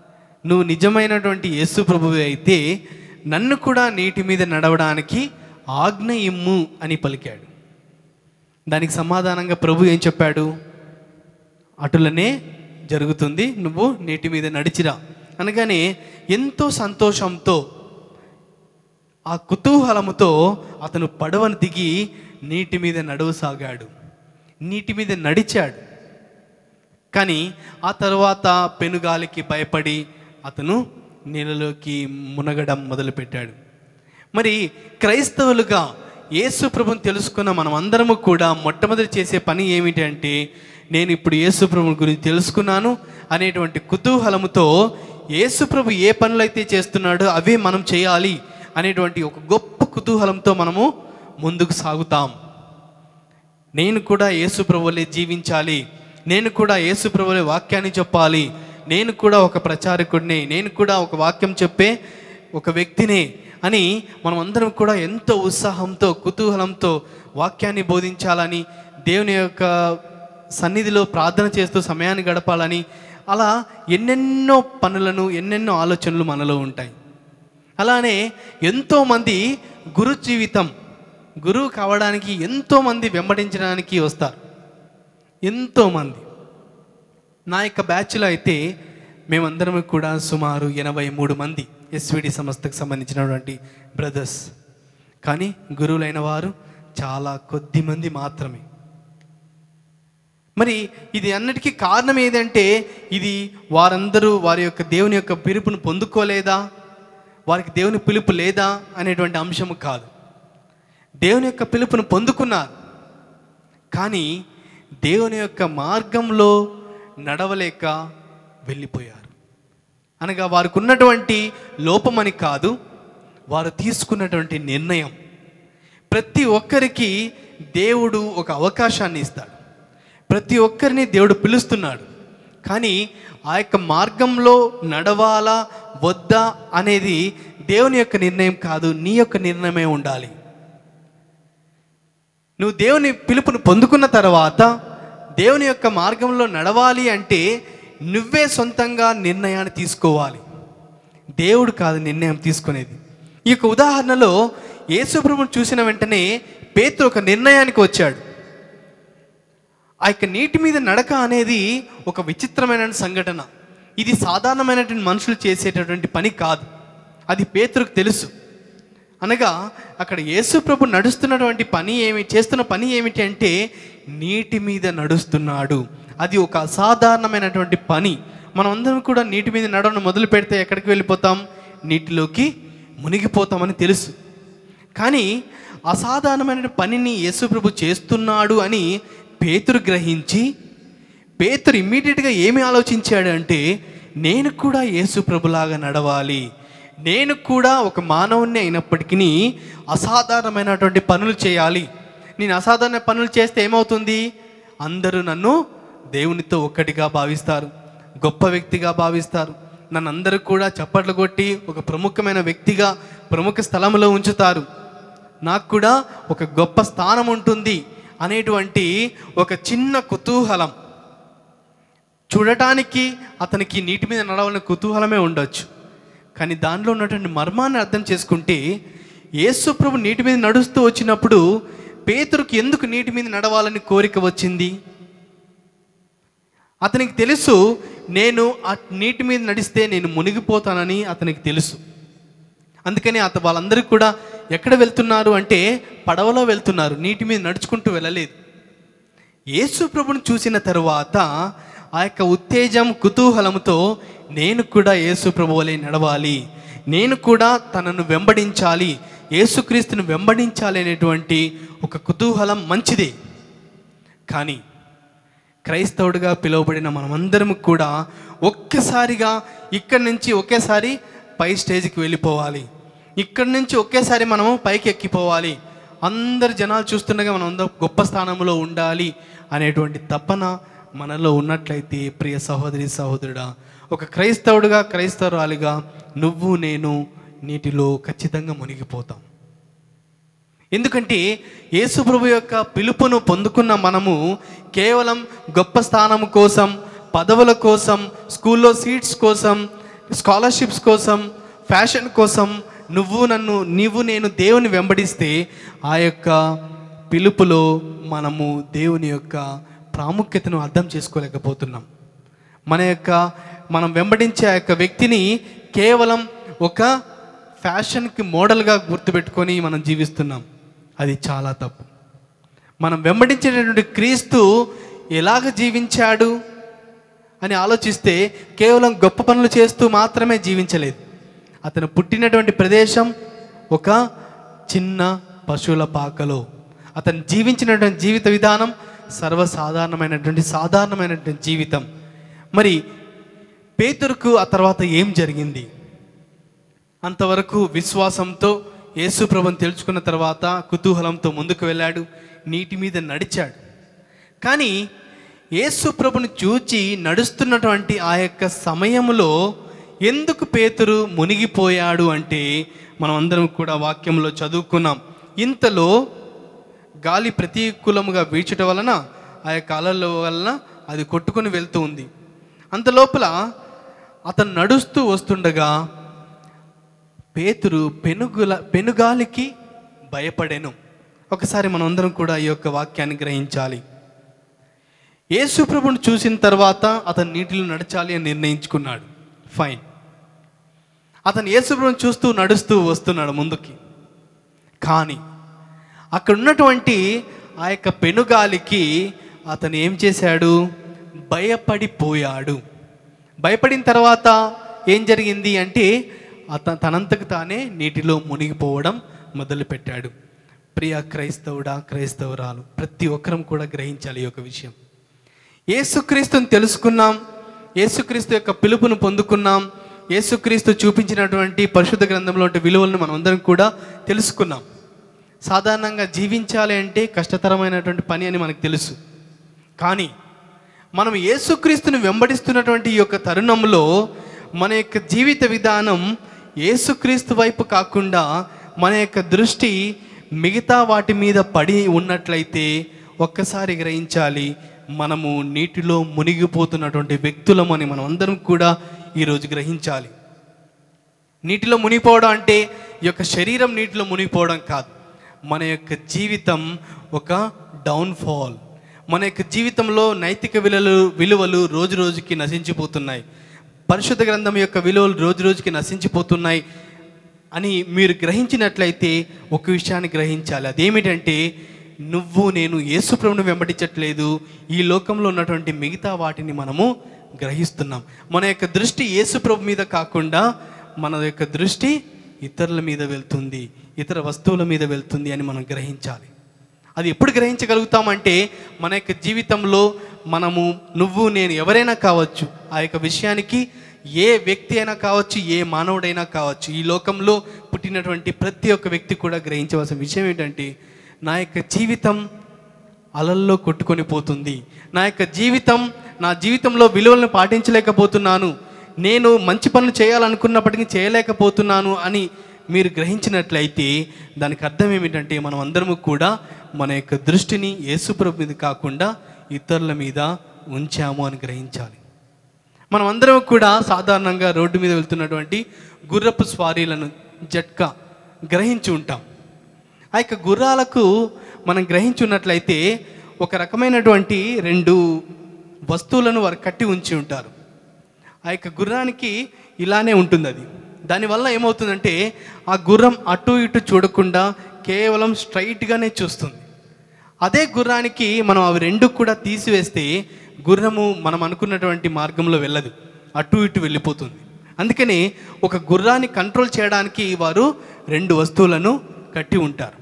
నువ్వు నిజమైనటువంటి యేసు ప్రభువు అయితే నన్ను కూడా నీటి మీద నడవడానికి ఆజ్ఞ ఇమ్ము అని పలికాడు దానికి సమాధానంగా ప్రభు ఏం చెప్పాడు అటులనే జరుగుతుంది నువ్వు నీటి మీద నడిచిరా అనగానే ఎంతో సంతోషంతో ఆ కుతూహలముతో అతను పడవను దిగి నీటి మీద నడవసాగాడు నీటి మీద నడిచాడు కానీ ఆ తర్వాత పెనుగాలికి భయపడి అతను నీళ్ళలోకి మునగడం మొదలుపెట్టాడు మరి క్రైస్తవులుగా యేసు ప్రభుని తెలుసుకున్న మనం అందరము కూడా మొట్టమొదటి చేసే పని ఏమిటి అంటే నేను ఇప్పుడు యేసు ప్రభుని గురించి తెలుసుకున్నాను అనేటువంటి కుతూహలముతో యేసు ప్రభు ఏ పనులైతే చేస్తున్నాడో అవే మనం చేయాలి అనేటువంటి ఒక గొప్ప కుతూహలంతో మనము ముందుకు సాగుతాం నేను కూడా యేసు ప్రభువులే జీవించాలి నేను కూడా యేసు ప్రభువులే వాక్యాన్ని చెప్పాలి నేను కూడా ఒక ప్రచారకుడిని నేను కూడా ఒక వాక్యం చెప్పే ఒక వ్యక్తిని అని మనం అందరం కూడా ఎంతో ఉత్సాహంతో కుతూహలంతో వాక్యాన్ని బోధించాలని దేవుని యొక్క సన్నిధిలో ప్రార్థన చేస్తూ సమయాన్ని గడపాలని అలా ఎన్నెన్నో పనులను ఎన్నెన్నో ఆలోచనలు మనలో ఉంటాయి అలానే ఎంతోమంది గురు జీవితం గురువు కావడానికి ఎంతోమంది వెంబడించడానికి వస్తారు ఎంతోమంది నా యొక్క బ్యాచ్లో అయితే మేమందరం కూడా సుమారు ఎనభై మూడు మంది ఎస్విడి సంస్థకు సంబంధించినటువంటి బ్రదర్స్ కానీ గురువులైన వారు చాలా కొద్ది మంది మాత్రమే మరి ఇది అన్నిటికీ కారణం ఏదంటే ఇది వారందరూ వారి యొక్క దేవుని యొక్క పిలుపును పొందుకోలేదా వారికి దేవుని పిలుపు లేదా అనేటువంటి అంశము కాదు దేవుని యొక్క పిలుపును పొందుకున్నారు కానీ దేవుని యొక్క మార్గంలో నడవలేక వెళ్ళిపోయారు అనగా వారికి ఉన్నటువంటి లోపమని కాదు వారు తీసుకున్నటువంటి నిర్ణయం ప్రతి ఒక్కరికి దేవుడు ఒక అవకాశాన్ని ఇస్తాడు ప్రతి ఒక్కరిని దేవుడు పిలుస్తున్నాడు కానీ ఆ యొక్క మార్గంలో నడవాలా వద్దా అనేది దేవుని యొక్క నిర్ణయం కాదు నీ యొక్క నిర్ణయమే ఉండాలి నువ్వు దేవుని పిలుపును పొందుకున్న తర్వాత దేవుని యొక్క మార్గంలో నడవాలి అంటే నువ్వే సొంతంగా నిర్ణయాన్ని తీసుకోవాలి దేవుడు కాదు నిర్ణయం తీసుకునేది ఈ యొక్క ఉదాహరణలో యేసుప్రభుని చూసిన వెంటనే పేతురు ఒక నిర్ణయానికి వచ్చాడు ఆ యొక్క నీటి మీద నడక అనేది ఒక విచిత్రమైన సంఘటన ఇది సాధారణమైనటువంటి మనుషులు చేసేటటువంటి పని కాదు అది పేతురుకు తెలుసు అనగా అక్కడ యేసు ప్రభు నడుస్తున్నటువంటి పని ఏమి చేస్తున్న పని ఏమిటి అంటే నీటి మీద నడుస్తున్నాడు అది ఒక అసాధారణమైనటువంటి పని మనం అందరం కూడా నీటి మీద నడవడం మొదలు పెడితే ఎక్కడికి వెళ్ళిపోతాం నీటిలోకి మునిగిపోతామని తెలుసు కానీ అసాధారణమైన పనిని యేసు ప్రభు చేస్తున్నాడు అని పేతురు గ్రహించి పేతురు ఇమ్మీడియట్గా ఏమి ఆలోచించాడు అంటే నేను కూడా యేసు ప్రభులాగా నడవాలి నేను కూడా ఒక మానవుణ్ణి అయినప్పటికీ అసాధారణమైనటువంటి పనులు చేయాలి నేను అసాధారణ పనులు చేస్తే ఏమవుతుంది అందరూ నన్ను దేవునితో ఒక్కటిగా భావిస్తారు గొప్ప వ్యక్తిగా భావిస్తారు నన్ను అందరూ కూడా చప్పట్లు కొట్టి ఒక ప్రముఖమైన వ్యక్తిగా ప్రముఖ స్థలంలో ఉంచుతారు నాకు కూడా ఒక గొప్ప స్థానం ఉంటుంది అనేటువంటి ఒక చిన్న కుతూహలం చూడటానికి అతనికి నీటి మీద నడవాలని కుతూహలమే ఉండొచ్చు కానీ దానిలో ఉన్నటువంటి మర్మాన్ని అర్థం చేసుకుంటే యేసు ప్రభు నీటి మీద నడుస్తూ వచ్చినప్పుడు పేతురుకి ఎందుకు నీటి మీద నడవాలని కోరిక వచ్చింది అతనికి తెలుసు నేను ఆ నీటి మీద నడిస్తే నేను మునిగిపోతానని అతనికి తెలుసు అందుకని అత వాళ్ళందరూ కూడా ఎక్కడ వెళ్తున్నారు అంటే పడవలో వెళ్తున్నారు నీటి మీద నడుచుకుంటూ వెళ్ళలేదు యేసు ప్రభుని చూసిన తరువాత ఆ యొక్క ఉత్తేజం కుతూహలంతో నేను కూడా యేసు ప్రభు వలె నడవాలి నేను కూడా తనను వెంబడించాలి యేసుక్రీస్తును వెంబడించాలి అనేటువంటి ఒక కుతూహలం మంచిదే కానీ క్రైస్తవుడిగా పిలువబడిన మనమందరం కూడా ఒక్కసారిగా ఇక్కడి నుంచి ఒకేసారి పై స్టేజ్కి వెళ్ళిపోవాలి ఇక్కడి నుంచి ఒకేసారి మనము పైకి ఎక్కిపోవాలి అందరు జనాలు చూస్తుండగా మనం అందరం గొప్ప స్థానంలో ఉండాలి అనేటువంటి తపన మనలో ఉన్నట్లయితే ప్రియ సహోదరి సహోదరుడా ఒక క్రైస్తవుడిగా క్రైస్తవురాలిగా నువ్వు నేను నీటిలో ఖచ్చితంగా మునిగిపోతాం ఎందుకంటే యేసుప్రభు యొక్క పిలుపును పొందుకున్న మనము కేవలం గొప్ప స్థానం కోసం పదవుల కోసం స్కూల్లో సీట్స్ కోసం స్కాలర్షిప్స్ కోసం ఫ్యాషన్ కోసం నువ్వు నన్ను నీవు నేను దేవుని వెంబడిస్తే ఆ యొక్క పిలుపులో మనము దేవుని యొక్క ప్రాముఖ్యతను అర్థం చేసుకోలేకపోతున్నాం మన యొక్క మనం వెంబడించే ఆ యొక్క వ్యక్తిని కేవలం ఒక ఫ్యాషన్కి మోడల్గా గుర్తుపెట్టుకొని మనం జీవిస్తున్నాం అది చాలా తప్పు మనం వెంబడించేటటువంటి క్రీస్తు ఎలాగ జీవించాడు అని ఆలోచిస్తే కేవలం గొప్ప పనులు చేస్తూ మాత్రమే జీవించలేదు అతను పుట్టినటువంటి ప్రదేశం ఒక చిన్న పశువుల పాకలో అతను జీవించినటువంటి జీవిత విధానం సర్వసాధారణమైనటువంటి సాధారణమైనటువంటి జీవితం మరి పేతురుకు ఆ తర్వాత ఏం జరిగింది అంతవరకు విశ్వాసంతో యేసు ప్రభుని తెలుసుకున్న తర్వాత కుతూహలంతో ముందుకు వెళ్ళాడు నీటి మీద నడిచాడు కానీ యేసు ప్రభుని చూచి నడుస్తున్నటువంటి ఆ యొక్క సమయంలో ఎందుకు పేతురు మునిగిపోయాడు అంటే మనం అందరం కూడా వాక్యంలో చదువుకున్నాం ఇంతలో గాలి ప్రతికూలముగా వీచటం వలన ఆ యొక్క అలల వలన అది కొట్టుకొని వెళ్తూ ఉంది అంత లోపల అతను నడుస్తూ వస్తుండగా పేతురు పెనుగుల పెనుగాలికి భయపడెను ఒకసారి మనం అందరం కూడా ఈ యొక్క వాక్యాన్ని గ్రహించాలి యేసు ప్రభుని చూసిన తర్వాత అతను నీటిలో నడచాలి అని నిర్ణయించుకున్నాడు ఫైన్ అతను యేసు ప్రభుని చూస్తూ నడుస్తూ వస్తున్నాడు ముందుకి కానీ అక్కడ ఉన్నటువంటి ఆ యొక్క పెనుగాలికి అతను ఏం చేశాడు భయపడిపోయాడు భయపడిన తర్వాత ఏం జరిగింది అంటే అతను తనంతకు తానే నీటిలో మునిగిపోవడం మొదలుపెట్టాడు ప్రియ క్రైస్తవుడా క్రైస్తవురాలు ప్రతి ఒక్కరం కూడా గ్రహించాలి ఈ యొక్క విషయం యేసుక్రీస్తుని తెలుసుకున్నాం యేసుక్రీస్తు యొక్క పిలుపును పొందుకున్నాం యేసుక్రీస్తు చూపించినటువంటి పరిశుద్ధ గ్రంథంలో ఉండే విలువలను మనం అందరం కూడా తెలుసుకున్నాం సాధారణంగా జీవించాలి అంటే కష్టతరమైనటువంటి పని అని మనకు తెలుసు కానీ మనం యేసుక్రీస్తుని వెంబడిస్తున్నటువంటి ఈ యొక్క తరుణంలో మన యొక్క జీవిత విధానం యేసుక్రీస్తు వైపు కాకుండా మన యొక్క దృష్టి మిగతా వాటి మీద పడి ఉన్నట్లయితే ఒక్కసారి గ్రహించాలి మనము నీటిలో మునిగిపోతున్నటువంటి వ్యక్తులమని మనం అందరం కూడా ఈరోజు గ్రహించాలి నీటిలో మునిగిపోవడం అంటే ఈ యొక్క శరీరం నీటిలో మునిగిపోవడం కాదు మన యొక్క జీవితం ఒక డౌన్ఫాల్ మన యొక్క జీవితంలో నైతిక విలువలు విలువలు రోజు రోజుకి నశించిపోతున్నాయి పరిశుద్ధ గ్రంథం యొక్క విలువలు రోజు రోజుకి నశించిపోతున్నాయి అని మీరు గ్రహించినట్లయితే ఒక విషయాన్ని గ్రహించాలి అదేమిటంటే నువ్వు నేను యేసుప్రభుని వెంబడించట్లేదు ఈ లోకంలో ఉన్నటువంటి మిగతా వాటిని మనము గ్రహిస్తున్నాం మన యొక్క దృష్టి యేసుప్రభు మీద కాకుండా మన యొక్క దృష్టి ఇతరుల మీద వెళ్తుంది ఇతర వస్తువుల మీద వెళ్తుంది అని మనం గ్రహించాలి అది ఎప్పుడు గ్రహించగలుగుతామంటే మన యొక్క జీవితంలో మనము నువ్వు నేను ఎవరైనా కావచ్చు ఆ యొక్క విషయానికి ఏ వ్యక్తి అయినా కావచ్చు ఏ మానవుడైనా కావచ్చు ఈ లోకంలో పుట్టినటువంటి ప్రతి ఒక్క వ్యక్తి కూడా గ్రహించవలసిన విషయం ఏంటంటే నా యొక్క జీవితం అలల్లో కొట్టుకొని పోతుంది నా యొక్క జీవితం నా జీవితంలో విలువలను పాటించలేకపోతున్నాను నేను మంచి పనులు చేయాలనుకున్నప్పటికీ చేయలేకపోతున్నాను అని మీరు గ్రహించినట్లయితే దానికి అర్థం ఏమిటంటే మనం అందరము కూడా మన యొక్క దృష్టిని యేసుప్రభు మీద కాకుండా ఇతరుల మీద ఉంచాము అని గ్రహించాలి మనం అందరం కూడా సాధారణంగా రోడ్డు మీద వెళ్తున్నటువంటి గుర్రపు స్వారీలను జట్కా గ్రహించి ఉంటాం ఆ యొక్క గుర్రాలకు మనం గ్రహించున్నట్లయితే ఒక రకమైనటువంటి రెండు వస్తువులను వారు కట్టి ఉంచి ఉంటారు ఆ యొక్క గుర్రానికి ఇలానే ఉంటుంది అది దానివల్ల ఏమవుతుందంటే ఆ గుర్రం అటు ఇటు చూడకుండా కేవలం స్ట్రైట్గానే చూస్తుంది అదే గుర్రానికి మనం అవి రెండు కూడా తీసివేస్తే గుర్రము మనం అనుకున్నటువంటి మార్గంలో వెళ్ళదు అటు ఇటు వెళ్ళిపోతుంది అందుకని ఒక గుర్రాన్ని కంట్రోల్ చేయడానికి వారు రెండు వస్తువులను కట్టి ఉంటారు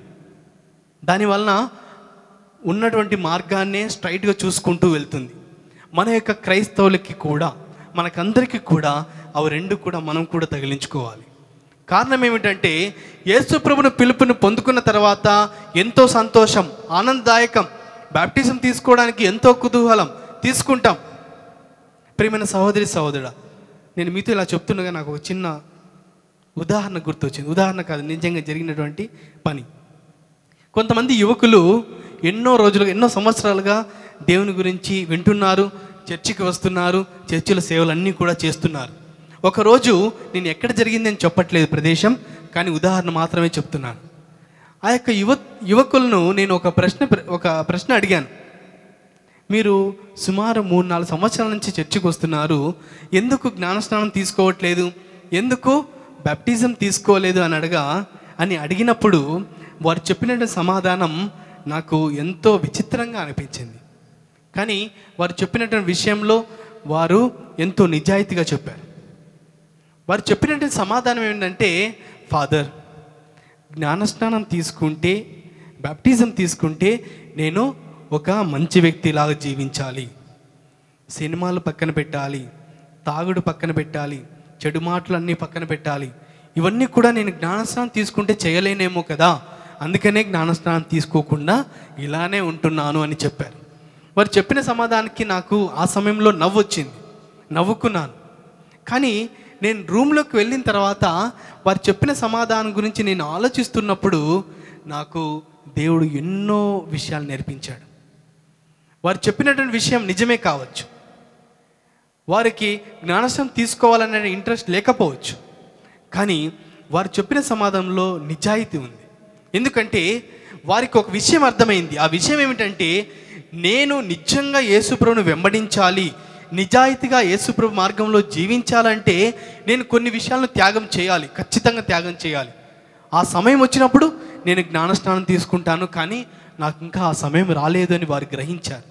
దానివలన ఉన్నటువంటి మార్గాన్నే స్ట్రైట్గా చూసుకుంటూ వెళ్తుంది మన యొక్క క్రైస్తవులకి కూడా మనకందరికీ కూడా అవి రెండు కూడా మనం కూడా తగిలించుకోవాలి కారణం ఏమిటంటే యేసు ప్రభుని పిలుపుని పొందుకున్న తర్వాత ఎంతో సంతోషం ఆనందదాయకం బ్యాప్టిజం తీసుకోవడానికి ఎంతో కుతూహలం తీసుకుంటాం ప్రియమైన సహోదరి సహోదరుడా నేను మీతో ఇలా చెప్తుండగా నాకు ఒక చిన్న ఉదాహరణ గుర్తొచ్చింది ఉదాహరణ కాదు నిజంగా జరిగినటువంటి పని కొంతమంది యువకులు ఎన్నో రోజులుగా ఎన్నో సంవత్సరాలుగా దేవుని గురించి వింటున్నారు చర్చికి వస్తున్నారు చర్చిల సేవలు అన్నీ కూడా చేస్తున్నారు ఒకరోజు నేను ఎక్కడ జరిగిందని చెప్పట్లేదు ప్రదేశం కానీ ఉదాహరణ మాత్రమే చెప్తున్నాను ఆ యొక్క యువ యువకులను నేను ఒక ప్రశ్న ఒక ప్రశ్న అడిగాను మీరు సుమారు మూడు నాలుగు సంవత్సరాల నుంచి చర్చకు వస్తున్నారు ఎందుకు జ్ఞానస్నానం తీసుకోవట్లేదు ఎందుకు బాప్టిజం తీసుకోలేదు అని అడగా అని అడిగినప్పుడు వారు చెప్పిన సమాధానం నాకు ఎంతో విచిత్రంగా అనిపించింది కానీ వారు చెప్పినటువంటి విషయంలో వారు ఎంతో నిజాయితీగా చెప్పారు వారు చెప్పినటువంటి సమాధానం ఏంటంటే ఫాదర్ జ్ఞానస్నానం తీసుకుంటే బాప్టిజం తీసుకుంటే నేను ఒక మంచి వ్యక్తిలాగా జీవించాలి సినిమాలు పక్కన పెట్టాలి తాగుడు పక్కన పెట్టాలి చెడు మాటలు అన్నీ పక్కన పెట్టాలి ఇవన్నీ కూడా నేను జ్ఞానస్నానం తీసుకుంటే చేయలేనేమో కదా అందుకనే జ్ఞానస్నానం తీసుకోకుండా ఇలానే ఉంటున్నాను అని చెప్పారు వారు చెప్పిన సమాధానానికి నాకు ఆ సమయంలో నవ్వు వచ్చింది నవ్వుకున్నాను కానీ నేను రూమ్లోకి వెళ్ళిన తర్వాత వారు చెప్పిన సమాధానం గురించి నేను ఆలోచిస్తున్నప్పుడు నాకు దేవుడు ఎన్నో విషయాలు నేర్పించాడు వారు చెప్పినటువంటి విషయం నిజమే కావచ్చు వారికి జ్ఞానసం తీసుకోవాలనే ఇంట్రెస్ట్ లేకపోవచ్చు కానీ వారు చెప్పిన సమాధానంలో నిజాయితీ ఉంది ఎందుకంటే వారికి ఒక విషయం అర్థమైంది ఆ విషయం ఏమిటంటే నేను నిజంగా యేసుప్రభును వెంబడించాలి నిజాయితీగా యేసుప్రభు మార్గంలో జీవించాలంటే నేను కొన్ని విషయాలను త్యాగం చేయాలి ఖచ్చితంగా త్యాగం చేయాలి ఆ సమయం వచ్చినప్పుడు నేను జ్ఞానస్నానం తీసుకుంటాను కానీ నాకు ఇంకా ఆ సమయం రాలేదు అని వారు గ్రహించారు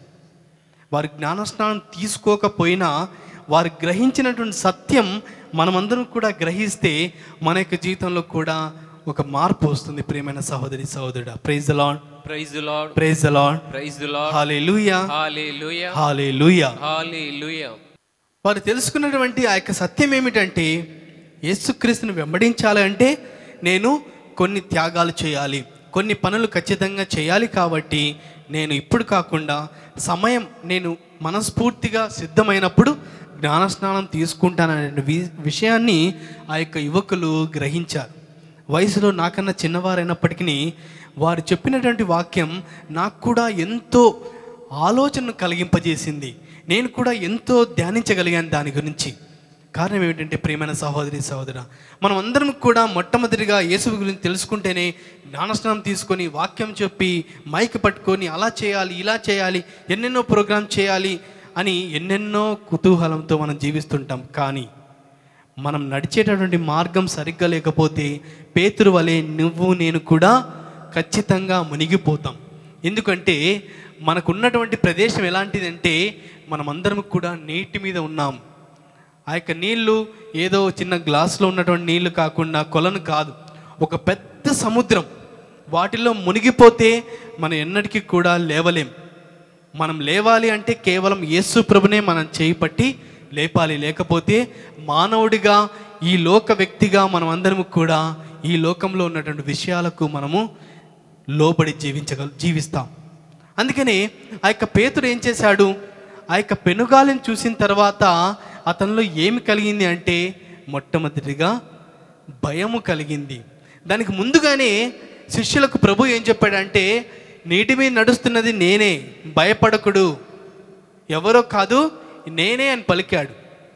వారు జ్ఞానస్నానం తీసుకోకపోయినా వారు గ్రహించినటువంటి సత్యం మనమందరం కూడా గ్రహిస్తే మన యొక్క జీవితంలో కూడా ఒక మార్పు వస్తుంది ప్రియమైన సహోదరి సహోదరుడా praise Lord praise the Lord praise Lord praise the Lord hallelujah hallelujah hallelujah hallelujah వారు తెలుసుకున్నటువంటి ఆ యొక్క సత్యం ఏమిటంటే యేసుక్రీస్తుని వెంబడించాలి అంటే నేను కొన్ని త్యాగాలు చేయాలి కొన్ని పనులు ఖచ్చితంగా చేయాలి కాబట్టి నేను ఇప్పుడు కాకుండా సమయం నేను మనస్ఫూర్తిగా సిద్ధమైనప్పుడు జ్ఞానస్నానం తీసుకుంటాననే వి- విషయాన్ని ఆ యొక్క యువకులు గ్రహించారు వయసులో నాకన్నా చిన్నవారైనప్పటికీ వారు చెప్పినటువంటి వాక్యం నాకు కూడా ఎంతో ఆలోచనను కలిగింపజేసింది నేను కూడా ఎంతో ధ్యానించగలిగాను దాని గురించి కారణం ఏమిటంటే ప్రియమైన సహోదరి సహోదర మనం అందరం కూడా మొట్టమొదటిగా యేసు గురించి తెలుసుకుంటేనే జ్ఞానస్నానం తీసుకొని వాక్యం చెప్పి మైక్ పట్టుకొని అలా చేయాలి ఇలా చేయాలి ఎన్నెన్నో ప్రోగ్రామ్ చేయాలి అని ఎన్నెన్నో కుతూహలంతో మనం జీవిస్తుంటాం కానీ మనం నడిచేటటువంటి మార్గం సరిగ్గా లేకపోతే పేతురు వలె నువ్వు నేను కూడా ఖచ్చితంగా మునిగిపోతాం ఎందుకంటే మనకున్నటువంటి ప్రదేశం ఎలాంటిదంటే మనమందరం కూడా నీటి మీద ఉన్నాం ఆ యొక్క నీళ్లు ఏదో చిన్న గ్లాసులో ఉన్నటువంటి నీళ్లు కాకుండా కొలను కాదు ఒక పెద్ద సముద్రం వాటిలో మునిగిపోతే మనం ఎన్నటికీ కూడా లేవలేం మనం లేవాలి అంటే కేవలం యేసు ప్రభునే మనం చేయి పట్టి లేపాలి లేకపోతే మానవుడిగా ఈ లోక వ్యక్తిగా మనం అందరం కూడా ఈ లోకంలో ఉన్నటువంటి విషయాలకు మనము లోబడి జీవించగల జీవిస్తాం అందుకని ఆ యొక్క పేతుడు ఏం చేశాడు ఆ యొక్క పెనుగాలిని చూసిన తర్వాత అతనిలో ఏమి కలిగింది అంటే మొట్టమొదటిగా భయము కలిగింది దానికి ముందుగానే శిష్యులకు ప్రభు ఏం చెప్పాడంటే నీటి మీద నడుస్తున్నది నేనే భయపడకుడు ఎవరో కాదు నేనే అని పలికాడు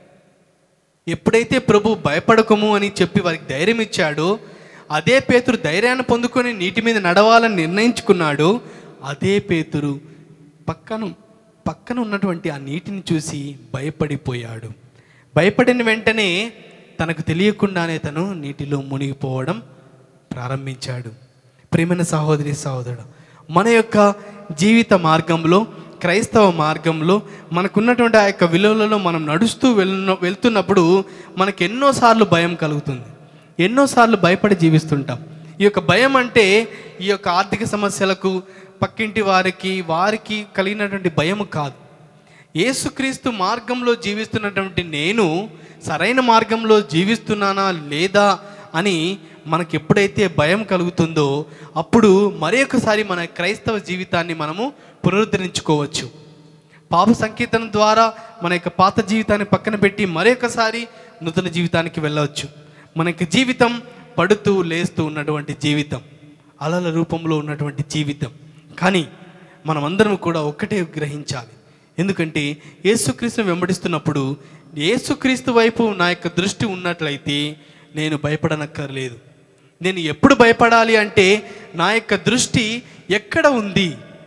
ఎప్పుడైతే ప్రభు భయపడకము అని చెప్పి వారికి ధైర్యం ఇచ్చాడో అదే పేతురు ధైర్యాన్ని పొందుకొని నీటి మీద నడవాలని నిర్ణయించుకున్నాడు అదే పేతురు పక్కన పక్కన ఉన్నటువంటి ఆ నీటిని చూసి భయపడిపోయాడు భయపడిన వెంటనే తనకు తెలియకుండానే తను నీటిలో మునిగిపోవడం ప్రారంభించాడు ప్రేమైన సహోదరి సహోదరుడు మన యొక్క జీవిత మార్గంలో క్రైస్తవ మార్గంలో మనకున్నటువంటి ఆ యొక్క విలువలలో మనం నడుస్తూ వెళ్న వెళ్తున్నప్పుడు మనకు ఎన్నోసార్లు భయం కలుగుతుంది ఎన్నోసార్లు భయపడి జీవిస్తుంటాం ఈ యొక్క భయం అంటే ఈ యొక్క ఆర్థిక సమస్యలకు పక్కింటి వారికి వారికి కలిగినటువంటి భయం కాదు యేసుక్రీస్తు మార్గంలో జీవిస్తున్నటువంటి నేను సరైన మార్గంలో జీవిస్తున్నానా లేదా అని మనకి ఎప్పుడైతే భయం కలుగుతుందో అప్పుడు మరొకసారి మన క్రైస్తవ జీవితాన్ని మనము పునరుద్ధరించుకోవచ్చు పాప సంకీర్తన ద్వారా మన యొక్క పాత జీవితాన్ని పక్కన పెట్టి మరొకసారి నూతన జీవితానికి వెళ్ళవచ్చు మన యొక్క జీవితం పడుతూ లేస్తూ ఉన్నటువంటి జీవితం అలల రూపంలో ఉన్నటువంటి జీవితం కానీ మనమందరం కూడా ఒక్కటే గ్రహించాలి ఎందుకంటే యేసుక్రీస్తుని వెంబడిస్తున్నప్పుడు యేసుక్రీస్తు వైపు నా యొక్క దృష్టి ఉన్నట్లయితే నేను భయపడనక్కర్లేదు నేను ఎప్పుడు భయపడాలి అంటే నా యొక్క దృష్టి ఎక్కడ ఉంది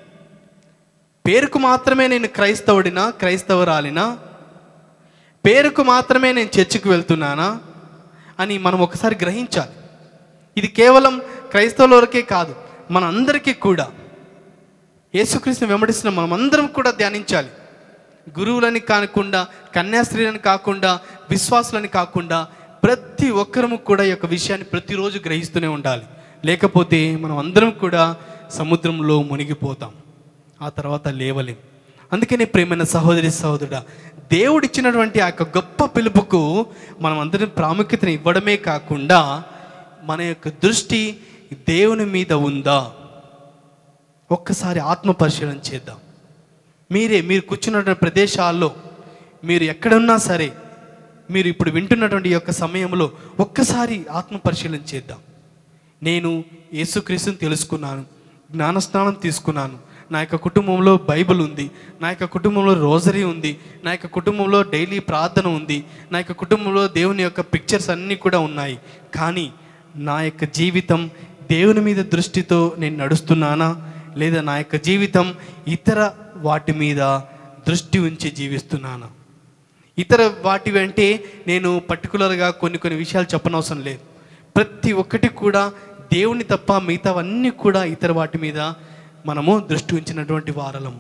పేరుకు మాత్రమే నేను క్రైస్తవుడినా క్రైస్తవురాలినా పేరుకు మాత్రమే నేను చర్చికి వెళ్తున్నానా అని మనం ఒకసారి గ్రహించాలి ఇది కేవలం క్రైస్తవుల వరకే కాదు మనందరికీ కూడా యేసుక్రీస్తుని వెంబడిస్తున్న మనమందరం కూడా ధ్యానించాలి గురువులని కాకుండా కన్యాస్త్రీలని కాకుండా విశ్వాసులని కాకుండా ప్రతి ఒక్కరము కూడా ఈ యొక్క విషయాన్ని ప్రతిరోజు గ్రహిస్తూనే ఉండాలి లేకపోతే మనం అందరం కూడా సముద్రంలో మునిగిపోతాం ఆ తర్వాత లేవలేం అందుకనే ప్రేమైన సహోదరి సహోదరుడా దేవుడిచ్చినటువంటి ఆ యొక్క గొప్ప పిలుపుకు మనం అందరం ప్రాముఖ్యతను ఇవ్వడమే కాకుండా మన యొక్క దృష్టి దేవుని మీద ఉందా ఒక్కసారి ఆత్మ పరిశీలన చేద్దాం మీరే మీరు కూర్చున్నటువంటి ప్రదేశాల్లో మీరు ఎక్కడున్నా సరే మీరు ఇప్పుడు వింటున్నటువంటి ఈ యొక్క సమయంలో ఒక్కసారి ఆత్మ పరిశీలన చేద్దాం నేను యేసుక్రీస్తుని తెలుసుకున్నాను జ్ఞానస్నానం తీసుకున్నాను నా యొక్క కుటుంబంలో బైబిల్ ఉంది నా యొక్క కుటుంబంలో రోజరీ ఉంది నా యొక్క కుటుంబంలో డైలీ ప్రార్థన ఉంది నా యొక్క కుటుంబంలో దేవుని యొక్క పిక్చర్స్ అన్నీ కూడా ఉన్నాయి కానీ నా యొక్క జీవితం దేవుని మీద దృష్టితో నేను నడుస్తున్నానా లేదా నా యొక్క జీవితం ఇతర వాటి మీద దృష్టి ఉంచి జీవిస్తున్నానా ఇతర వాటి అంటే నేను పర్టికులర్గా కొన్ని కొన్ని విషయాలు చెప్పనవసరం లేదు ప్రతి ఒక్కటి కూడా దేవుని తప్ప మిగతావన్నీ కూడా ఇతర వాటి మీద మనము దృష్టి ఉంచినటువంటి వారలము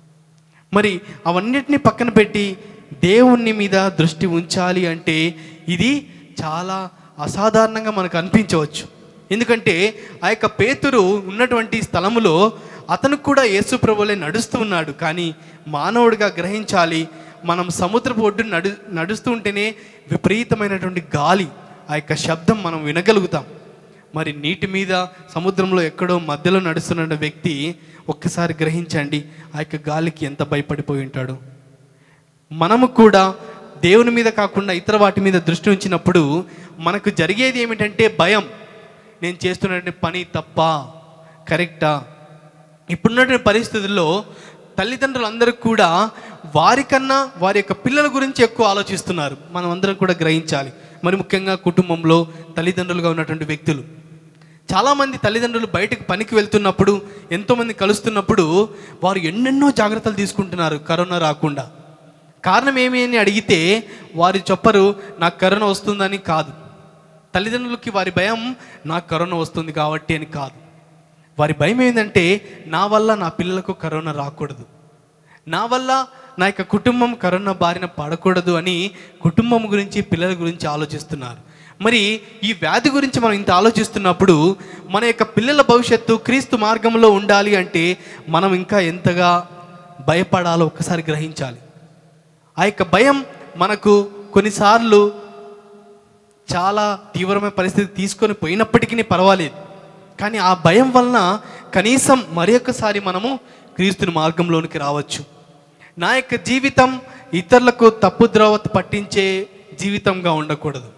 మరి అవన్నిటిని పక్కన పెట్టి దేవుని మీద దృష్టి ఉంచాలి అంటే ఇది చాలా అసాధారణంగా మనకు అనిపించవచ్చు ఎందుకంటే ఆ యొక్క పేతురు ఉన్నటువంటి స్థలములో అతను కూడా యేసు ప్రభులే నడుస్తూ ఉన్నాడు కానీ మానవుడిగా గ్రహించాలి మనం సముద్రపు ఒడ్డు నడు నడుస్తూ ఉంటేనే విపరీతమైనటువంటి గాలి ఆ యొక్క శబ్దం మనం వినగలుగుతాం మరి నీటి మీద సముద్రంలో ఎక్కడో మధ్యలో నడుస్తున్న వ్యక్తి ఒక్కసారి గ్రహించండి ఆ యొక్క గాలికి ఎంత భయపడిపోయి ఉంటాడు మనము కూడా దేవుని మీద కాకుండా ఇతర వాటి మీద దృష్టి ఉంచినప్పుడు మనకు జరిగేది ఏమిటంటే భయం నేను చేస్తున్నటువంటి పని తప్ప కరెక్టా ఇప్పుడున్నటువంటి పరిస్థితుల్లో తల్లిదండ్రులు అందరూ కూడా వారికన్నా వారి యొక్క పిల్లల గురించి ఎక్కువ ఆలోచిస్తున్నారు మనం అందరం కూడా గ్రహించాలి మరి ముఖ్యంగా కుటుంబంలో తల్లిదండ్రులుగా ఉన్నటువంటి వ్యక్తులు చాలామంది తల్లిదండ్రులు బయటకు పనికి వెళ్తున్నప్పుడు ఎంతోమంది కలుస్తున్నప్పుడు వారు ఎన్నెన్నో జాగ్రత్తలు తీసుకుంటున్నారు కరోనా రాకుండా కారణం ఏమి అని అడిగితే వారు చెప్పరు నాకు కరోనా వస్తుందని కాదు తల్లిదండ్రులకి వారి భయం నాకు కరోనా వస్తుంది కాబట్టి అని కాదు వారి భయం ఏంటంటే నా వల్ల నా పిల్లలకు కరోనా రాకూడదు నా వల్ల నా యొక్క కుటుంబం కరోనా బారిన పడకూడదు అని కుటుంబం గురించి పిల్లల గురించి ఆలోచిస్తున్నారు మరి ఈ వ్యాధి గురించి మనం ఇంత ఆలోచిస్తున్నప్పుడు మన యొక్క పిల్లల భవిష్యత్తు క్రీస్తు మార్గంలో ఉండాలి అంటే మనం ఇంకా ఎంతగా భయపడాలో ఒక్కసారి గ్రహించాలి ఆ యొక్క భయం మనకు కొన్నిసార్లు చాలా తీవ్రమైన పరిస్థితి తీసుకొని పోయినప్పటికీ పర్వాలేదు కానీ ఆ భయం వలన కనీసం మరి ఒక్కసారి మనము క్రీస్తుని మార్గంలోనికి రావచ్చు నా యొక్క జీవితం ఇతరులకు తప్పుద్రోవ పట్టించే జీవితంగా ఉండకూడదు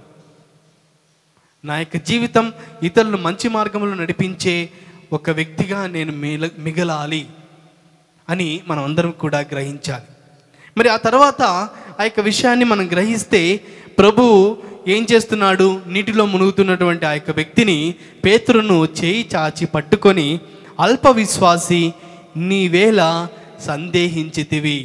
నా యొక్క జీవితం ఇతరులను మంచి మార్గంలో నడిపించే ఒక వ్యక్తిగా నేను మిగ మిగలాలి అని మనం అందరం కూడా గ్రహించాలి మరి ఆ తర్వాత ఆ యొక్క విషయాన్ని మనం గ్రహిస్తే ప్రభు ఏం చేస్తున్నాడు నీటిలో మునుగుతున్నటువంటి ఆ యొక్క వ్యక్తిని పేతురును చేయి చాచి పట్టుకొని అల్ప విశ్వాసి నీవేళ సందేహించితివి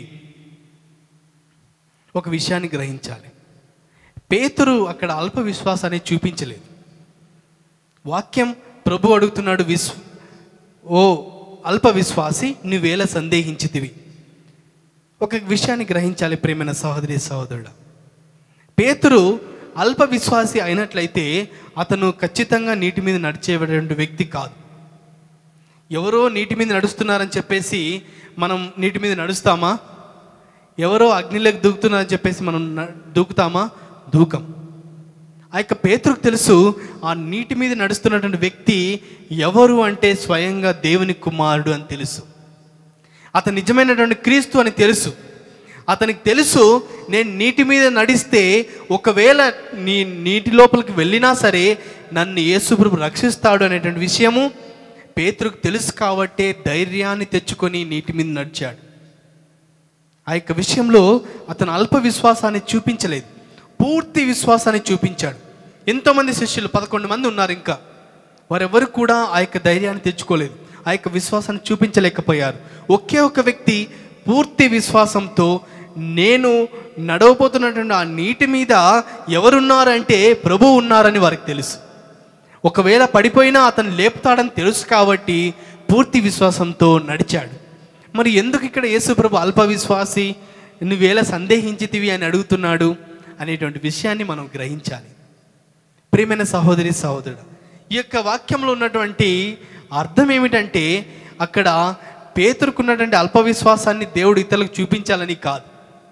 ఒక విషయాన్ని గ్రహించాలి పేతురు అక్కడ అల్ప విశ్వాసాన్ని చూపించలేదు వాక్యం ప్రభు అడుగుతున్నాడు విశ్వ ఓ అల్ప విశ్వాసి నువ్వేళ సందేహించితివి ఒక విషయాన్ని గ్రహించాలి ప్రేమైన సహోదరి సహోదరుడు పేతురు అల్ప విశ్వాసి అయినట్లయితే అతను ఖచ్చితంగా నీటి మీద నడిచేటువంటి వ్యక్తి కాదు ఎవరో నీటి మీద నడుస్తున్నారని చెప్పేసి మనం నీటి మీద నడుస్తామా ఎవరో అగ్నిలోకి దూకుతున్నారని చెప్పేసి మనం న- దూకుతామా దూకం ఆ యొక్క పేతురుకు తెలుసు ఆ నీటి మీద నడుస్తున్నటువంటి వ్యక్తి ఎవరు అంటే స్వయంగా దేవుని కుమారుడు అని తెలుసు అతను నిజమైనటువంటి క్రీస్తు అని తెలుసు అతనికి తెలుసు నేను నీటి మీద నడిస్తే ఒకవేళ నీ నీటి లోపలికి వెళ్ళినా సరే నన్ను యేసుప్రభు రక్షిస్తాడు అనేటువంటి విషయము పేతురుకు తెలుసు కాబట్టే ధైర్యాన్ని తెచ్చుకొని నీటి మీద నడిచాడు ఆ యొక్క విషయంలో అతను అల్ప విశ్వాసాన్ని చూపించలేదు పూర్తి విశ్వాసాన్ని చూపించాడు ఎంతోమంది శిష్యులు పదకొండు మంది ఉన్నారు ఇంకా వారెవరు కూడా ఆ యొక్క ధైర్యాన్ని తెచ్చుకోలేదు ఆ యొక్క విశ్వాసాన్ని చూపించలేకపోయారు ఒకే ఒక వ్యక్తి పూర్తి విశ్వాసంతో నేను నడవబోతున్నటువంటి ఆ నీటి మీద ఎవరున్నారంటే ప్రభు ఉన్నారని వారికి తెలుసు ఒకవేళ పడిపోయినా అతను లేపుతాడని తెలుసు కాబట్టి పూర్తి విశ్వాసంతో నడిచాడు మరి ఎందుకు ఇక్కడ యేసుప్రభు అల్ప విశ్వాసి నువ్వేళ సందేహించితివి అని అడుగుతున్నాడు అనేటువంటి విషయాన్ని మనం గ్రహించాలి ప్రియమైన సహోదరి సహోదరుడు ఈ యొక్క వాక్యంలో ఉన్నటువంటి అర్థం ఏమిటంటే అక్కడ పేతురుకున్నటువంటి అల్ప విశ్వాసాన్ని దేవుడు ఇతరులకు చూపించాలని కాదు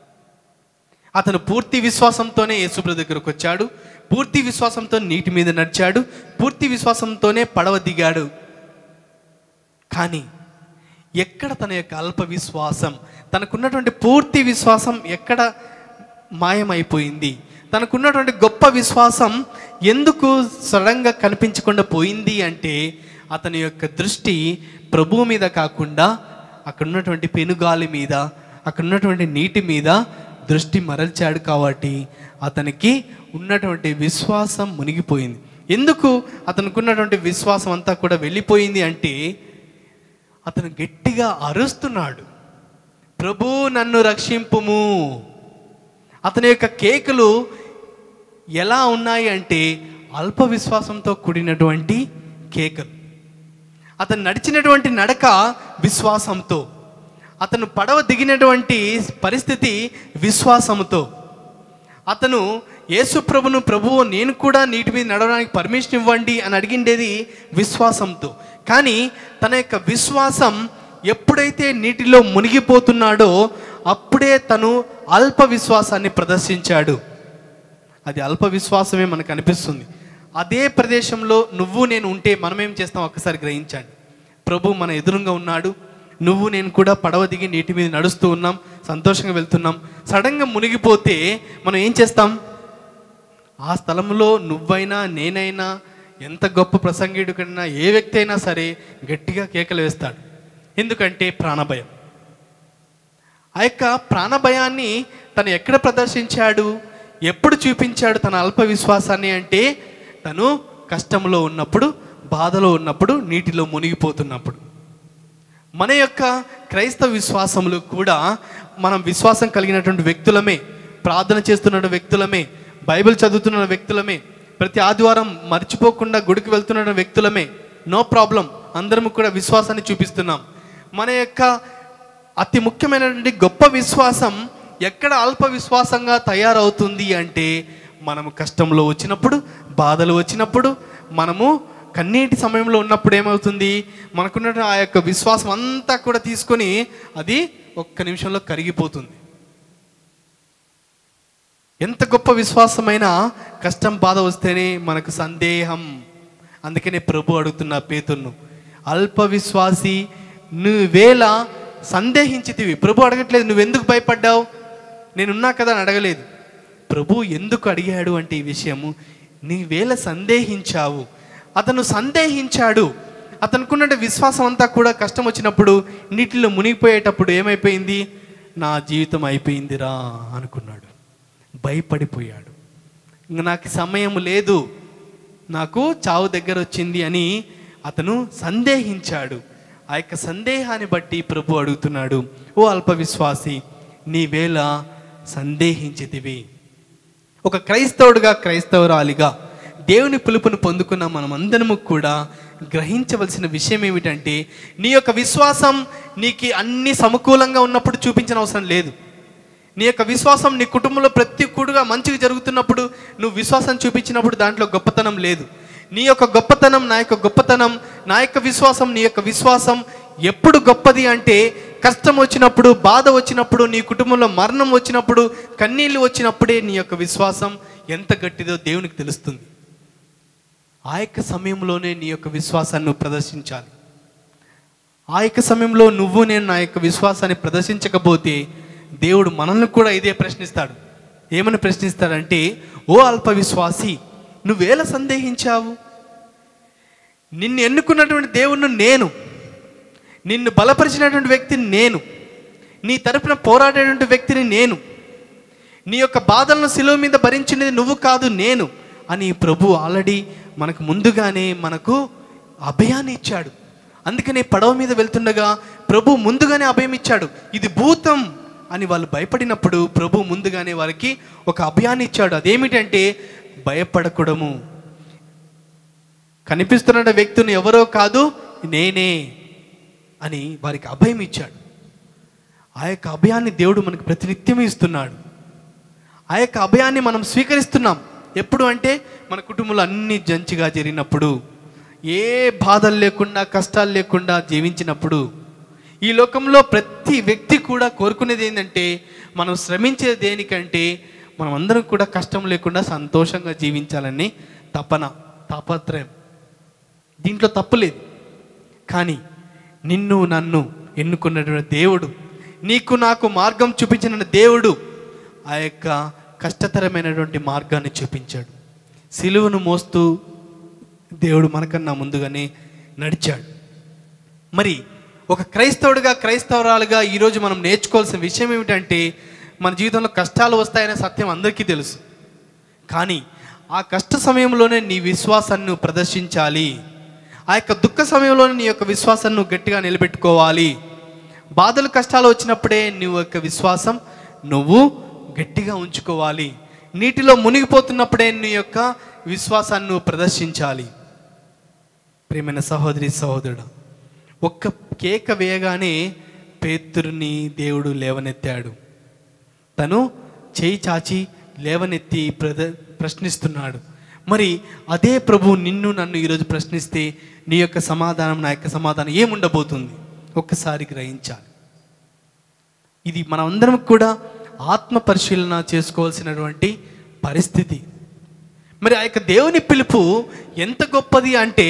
అతను పూర్తి విశ్వాసంతోనే యేసుప్రభు దగ్గరకు వచ్చాడు పూర్తి విశ్వాసంతో నీటి మీద నడిచాడు పూర్తి విశ్వాసంతోనే పడవ దిగాడు కానీ ఎక్కడ తన యొక్క అల్ప విశ్వాసం తనకున్నటువంటి పూర్తి విశ్వాసం ఎక్కడ మాయమైపోయింది తనకున్నటువంటి గొప్ప విశ్వాసం ఎందుకు సడన్గా కనిపించకుండా పోయింది అంటే అతని యొక్క దృష్టి ప్రభువు మీద కాకుండా అక్కడ ఉన్నటువంటి పెనుగాలి మీద అక్కడ ఉన్నటువంటి నీటి మీద దృష్టి మరల్చాడు కాబట్టి అతనికి ఉన్నటువంటి విశ్వాసం మునిగిపోయింది ఎందుకు అతనికి ఉన్నటువంటి విశ్వాసం అంతా కూడా వెళ్ళిపోయింది అంటే అతను గట్టిగా అరుస్తున్నాడు ప్రభు నన్ను రక్షింపుము అతని యొక్క కేకులు ఎలా ఉన్నాయి అంటే అల్ప విశ్వాసంతో కూడినటువంటి కేకలు అతను నడిచినటువంటి నడక విశ్వాసంతో అతను పడవ దిగినటువంటి పరిస్థితి విశ్వాసంతో అతను యేసు ప్రభును ప్రభువు నేను కూడా నీటి మీద నడవడానికి పర్మిషన్ ఇవ్వండి అని అడిగిండేది విశ్వాసంతో కానీ తన యొక్క విశ్వాసం ఎప్పుడైతే నీటిలో మునిగిపోతున్నాడో అప్పుడే తను అల్ప విశ్వాసాన్ని ప్రదర్శించాడు అది అల్ప విశ్వాసమే మనకు అనిపిస్తుంది అదే ప్రదేశంలో నువ్వు నేను ఉంటే మనం ఏం చేస్తాం ఒక్కసారి గ్రహించండి ప్రభు మన ఎదురుగా ఉన్నాడు నువ్వు నేను కూడా పడవ దిగి నీటి మీద నడుస్తూ ఉన్నాం సంతోషంగా వెళ్తున్నాం సడన్గా మునిగిపోతే మనం ఏం చేస్తాం ఆ స్థలంలో నువ్వైనా నేనైనా ఎంత గొప్ప ప్రసంగిడు కన్నా ఏ వ్యక్తి అయినా సరే గట్టిగా కేకలు వేస్తాడు ఎందుకంటే ప్రాణభయం ఆ యొక్క ప్రాణభయాన్ని తను ఎక్కడ ప్రదర్శించాడు ఎప్పుడు చూపించాడు తన అల్ప విశ్వాసాన్ని అంటే తను కష్టంలో ఉన్నప్పుడు బాధలో ఉన్నప్పుడు నీటిలో మునిగిపోతున్నప్పుడు మన యొక్క క్రైస్తవ విశ్వాసములు కూడా మనం విశ్వాసం కలిగినటువంటి వ్యక్తులమే ప్రార్థన చేస్తున్న వ్యక్తులమే బైబిల్ చదువుతున్న వ్యక్తులమే ప్రతి ఆదివారం మర్చిపోకుండా గుడికి వెళ్తున్న వ్యక్తులమే నో ప్రాబ్లం అందరం కూడా విశ్వాసాన్ని చూపిస్తున్నాం మన యొక్క అతి ముఖ్యమైనటువంటి గొప్ప విశ్వాసం ఎక్కడ అల్ప విశ్వాసంగా తయారవుతుంది అంటే మనము కష్టంలో వచ్చినప్పుడు బాధలు వచ్చినప్పుడు మనము కన్నీటి సమయంలో ఉన్నప్పుడు ఏమవుతుంది మనకున్న ఆ యొక్క విశ్వాసం అంతా కూడా తీసుకొని అది ఒక్క నిమిషంలో కరిగిపోతుంది ఎంత గొప్ప విశ్వాసమైనా కష్టం బాధ వస్తేనే మనకు సందేహం అందుకనే ప్రభు అడుగుతున్న పేతుర్ను అల్ప విశ్వాసి నువ్వేళ సందేహించితివి ప్రభు అడగట్లేదు నువ్వెందుకు భయపడ్డావు నేనున్నా కదా అని అడగలేదు ప్రభు ఎందుకు అడిగాడు అంటే ఈ విషయము నీవేళ సందేహించావు అతను సందేహించాడు అతనుకున్న విశ్వాసం అంతా కూడా కష్టం వచ్చినప్పుడు నీటిలో మునిగిపోయేటప్పుడు ఏమైపోయింది నా జీవితం అయిపోయిందిరా అనుకున్నాడు భయపడిపోయాడు ఇంక నాకు సమయం లేదు నాకు చావు దగ్గర వచ్చింది అని అతను సందేహించాడు ఆ యొక్క సందేహాన్ని బట్టి ప్రభు అడుగుతున్నాడు ఓ అల్ప విశ్వాసి నీవేళ సందేహించితివి ఒక క్రైస్తవుడిగా క్రైస్తవురాలిగా దేవుని పిలుపును పొందుకున్న మనమందరము కూడా గ్రహించవలసిన విషయం ఏమిటంటే నీ యొక్క విశ్వాసం నీకు అన్ని సమకూలంగా ఉన్నప్పుడు చూపించిన అవసరం లేదు నీ యొక్క విశ్వాసం నీ కుటుంబంలో ప్రతి ఒక్కడుగా మంచిగా జరుగుతున్నప్పుడు నువ్వు విశ్వాసం చూపించినప్పుడు దాంట్లో గొప్పతనం లేదు నీ యొక్క గొప్పతనం నా యొక్క గొప్పతనం నా యొక్క విశ్వాసం నీ యొక్క విశ్వాసం ఎప్పుడు గొప్పది అంటే కష్టం వచ్చినప్పుడు బాధ వచ్చినప్పుడు నీ కుటుంబంలో మరణం వచ్చినప్పుడు కన్నీళ్ళు వచ్చినప్పుడే నీ యొక్క విశ్వాసం ఎంత గట్టిదో దేవునికి తెలుస్తుంది ఆ యొక్క సమయంలోనే నీ యొక్క విశ్వాసాన్ని నువ్వు ప్రదర్శించాలి ఆ యొక్క సమయంలో నువ్వు నేను నా యొక్క విశ్వాసాన్ని ప్రదర్శించకపోతే దేవుడు మనల్ని కూడా ఇదే ప్రశ్నిస్తాడు ఏమని ప్రశ్నిస్తాడంటే ఓ అల్ప విశ్వాసి నువ్వేలా సందేహించావు నిన్ను ఎన్నుకున్నటువంటి దేవుణ్ణి నేను నిన్ను బలపరిచినటువంటి వ్యక్తిని నేను నీ తరపున పోరాడేటువంటి వ్యక్తిని నేను నీ యొక్క బాధలను శిలువ మీద భరించినది నువ్వు కాదు నేను అని ప్రభు ఆల్రెడీ మనకు ముందుగానే మనకు అభయాన్ని ఇచ్చాడు అందుకనే పడవ మీద వెళ్తుండగా ప్రభు ముందుగానే అభయం ఇచ్చాడు ఇది భూతం అని వాళ్ళు భయపడినప్పుడు ప్రభు ముందుగానే వారికి ఒక అభయాన్ని ఇచ్చాడు అదేమిటంటే భయపడకూడము కనిపిస్తున్న వ్యక్తిని ఎవరో కాదు నేనే అని వారికి అభయం ఇచ్చాడు ఆ యొక్క అభయాన్ని దేవుడు మనకు ప్రతినిత్యం ఇస్తున్నాడు ఆ యొక్క అభయాన్ని మనం స్వీకరిస్తున్నాం ఎప్పుడు అంటే మన కుటుంబంలో అన్ని జంచిగా జరిగినప్పుడు ఏ బాధలు లేకుండా కష్టాలు లేకుండా జీవించినప్పుడు ఈ లోకంలో ప్రతి వ్యక్తి కూడా కోరుకునేది ఏంటంటే మనం శ్రమించేది దేనికంటే మనం అందరం కూడా కష్టం లేకుండా సంతోషంగా జీవించాలని తపన తాపత్రయం దీంట్లో తప్పులేదు కానీ నిన్ను నన్ను ఎన్నుకున్నటువంటి దేవుడు నీకు నాకు మార్గం చూపించిన దేవుడు ఆ యొక్క కష్టతరమైనటువంటి మార్గాన్ని చూపించాడు సిలువను మోస్తూ దేవుడు మనకన్నా ముందుగానే నడిచాడు మరి ఒక క్రైస్తవుడిగా క్రైస్తవరాలుగా ఈరోజు మనం నేర్చుకోవాల్సిన విషయం ఏమిటంటే మన జీవితంలో కష్టాలు వస్తాయనే సత్యం అందరికీ తెలుసు కానీ ఆ కష్ట సమయంలోనే నీ విశ్వాసాన్ని నువ్వు ప్రదర్శించాలి ఆ యొక్క దుఃఖ సమయంలోనే నీ యొక్క విశ్వాసాన్ని నువ్వు గట్టిగా నిలబెట్టుకోవాలి బాధలు కష్టాలు వచ్చినప్పుడే నువ్వు యొక్క విశ్వాసం నువ్వు గట్టిగా ఉంచుకోవాలి నీటిలో మునిగిపోతున్నప్పుడే నీ యొక్క విశ్వాసాన్ని నువ్వు ప్రదర్శించాలి ప్రియమైన సహోదరి సహోదరుడు ఒక్క కేక వేయగానే పేతురుని దేవుడు లేవనెత్తాడు తను చేయి చాచి లేవనెత్తి ప్రద ప్రశ్నిస్తున్నాడు మరి అదే ప్రభు నిన్ను నన్ను ఈరోజు ప్రశ్నిస్తే నీ యొక్క సమాధానం నా యొక్క సమాధానం ఏముండబోతుంది ఒక్కసారి గ్రహించాలి ఇది మనమందరం కూడా ఆత్మ పరిశీలన చేసుకోవాల్సినటువంటి పరిస్థితి మరి ఆ యొక్క దేవుని పిలుపు ఎంత గొప్పది అంటే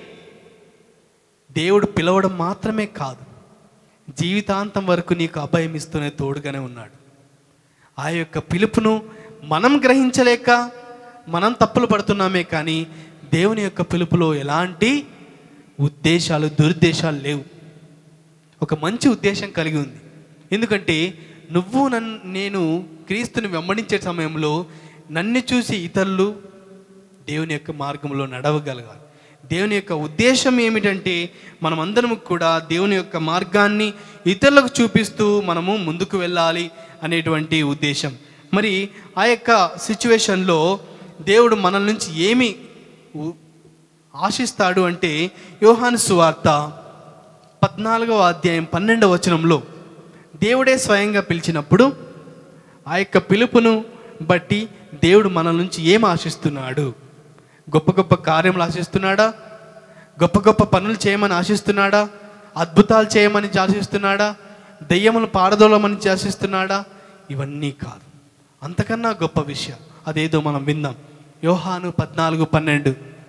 దేవుడు పిలవడం మాత్రమే కాదు జీవితాంతం వరకు నీకు అభయం ఇస్తూనే తోడుగానే ఉన్నాడు ఆ యొక్క పిలుపును మనం గ్రహించలేక మనం తప్పులు పడుతున్నామే కానీ దేవుని యొక్క పిలుపులో ఎలాంటి ఉద్దేశాలు దురుద్దేశాలు లేవు ఒక మంచి ఉద్దేశం కలిగి ఉంది ఎందుకంటే నువ్వు నన్ను నేను క్రీస్తుని వెంబడించే సమయంలో నన్ను చూసి ఇతరులు దేవుని యొక్క మార్గంలో నడవగలగాలి దేవుని యొక్క ఉద్దేశం ఏమిటంటే మనమందరం కూడా దేవుని యొక్క మార్గాన్ని ఇతరులకు చూపిస్తూ మనము ముందుకు వెళ్ళాలి అనేటువంటి ఉద్దేశం మరి ఆ యొక్క సిచ్యువేషన్లో దేవుడు మన నుంచి ఏమి ఉ- ఆశిస్తాడు అంటే యోహాను సువార్త పద్నాలుగవ అధ్యాయం పన్నెండవ వచనంలో దేవుడే స్వయంగా పిలిచినప్పుడు ఆ యొక్క పిలుపును బట్టి దేవుడు మన నుంచి ఏం ఆశిస్తున్నాడు గొప్ప గొప్ప కార్యములు ఆశిస్తున్నాడా గొప్ప గొప్ప పనులు చేయమని ఆశిస్తున్నాడా అద్భుతాలు చేయమని ఆశిస్తున్నాడా దెయ్యములు పారదోలమని ఆశిస్తున్నాడా ఇవన్నీ కాదు అంతకన్నా గొప్ప విషయం అదేదో మనం విందాం యోహాను పద్నాలుగు పన్నెండు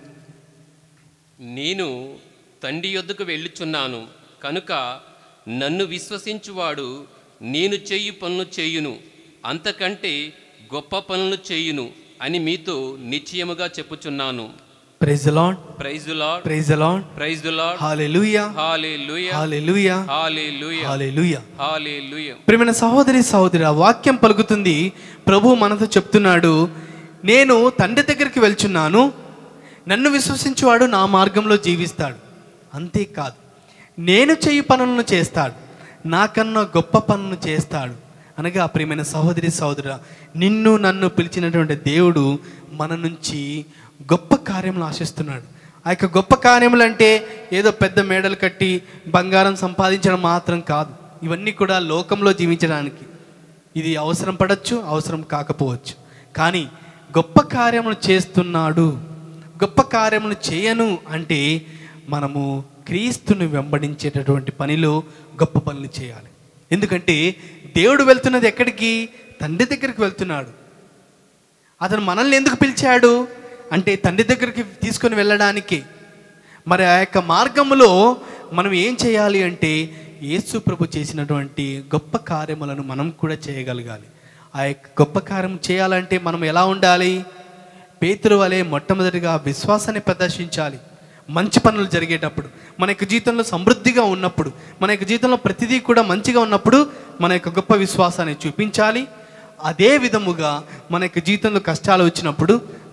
నేను తండ్రి యొద్దకు వెళ్ళుచున్నాను కనుక నన్ను విశ్వసించువాడు నేను చెయ్యి పనులు చేయును అంతకంటే గొప్ప పనులు చేయును అని మీతో నిశ్చయముగా చెప్పుచున్నాను praise Lord praise Lord praise Lord praise Lord hallelujah hallelujah hallelujah hallelujah hallelujah hallelujah ప్రియమైన సహోదరి సహోదరి ఆ వాక్యం పలుకుతుంది ప్రభు మనతో చెప్తున్నాడు నేను తండ్రి దగ్గరికి వెళ్చున్నాను నన్ను విశ్వసించేవాడు నా మార్గంలో జీవిస్తాడు అంతేకాదు నేను చెయ్యి పనులను చేస్తాడు నాకన్నా గొప్ప పనులను చేస్తాడు అనగా ప్రియమైన సహోదరి సహోదర నిన్ను నన్ను పిలిచినటువంటి దేవుడు మన నుంచి గొప్ప కార్యములు ఆశిస్తున్నాడు ఆ యొక్క గొప్ప కార్యములు అంటే ఏదో పెద్ద మేడలు కట్టి బంగారం సంపాదించడం మాత్రం కాదు ఇవన్నీ కూడా లోకంలో జీవించడానికి ఇది అవసరం పడచ్చు అవసరం కాకపోవచ్చు కానీ గొప్ప కార్యములు చేస్తున్నాడు గొప్ప కార్యములు చేయను అంటే మనము క్రీస్తుని వెంబడించేటటువంటి పనిలో గొప్ప పనులు చేయాలి ఎందుకంటే దేవుడు వెళ్తున్నది ఎక్కడికి తండ్రి దగ్గరికి వెళ్తున్నాడు అతను మనల్ని ఎందుకు పిలిచాడు అంటే తండ్రి దగ్గరికి తీసుకొని వెళ్ళడానికి మరి ఆ యొక్క మార్గములో మనం ఏం చేయాలి అంటే యేసు ప్రభు చేసినటువంటి గొప్ప కార్యములను మనం కూడా చేయగలగాలి ఆ యొక్క గొప్ప కార్యం చేయాలంటే మనం ఎలా ఉండాలి పేతురు వలె మొట్టమొదటిగా విశ్వాసాన్ని ప్రదర్శించాలి మంచి పనులు జరిగేటప్పుడు మన యొక్క జీవితంలో సమృద్ధిగా ఉన్నప్పుడు మన యొక్క జీవితంలో ప్రతిదీ కూడా మంచిగా ఉన్నప్పుడు మన యొక్క గొప్ప విశ్వాసాన్ని చూపించాలి అదే విధముగా మన యొక్క జీవితంలో కష్టాలు వచ్చినప్పుడు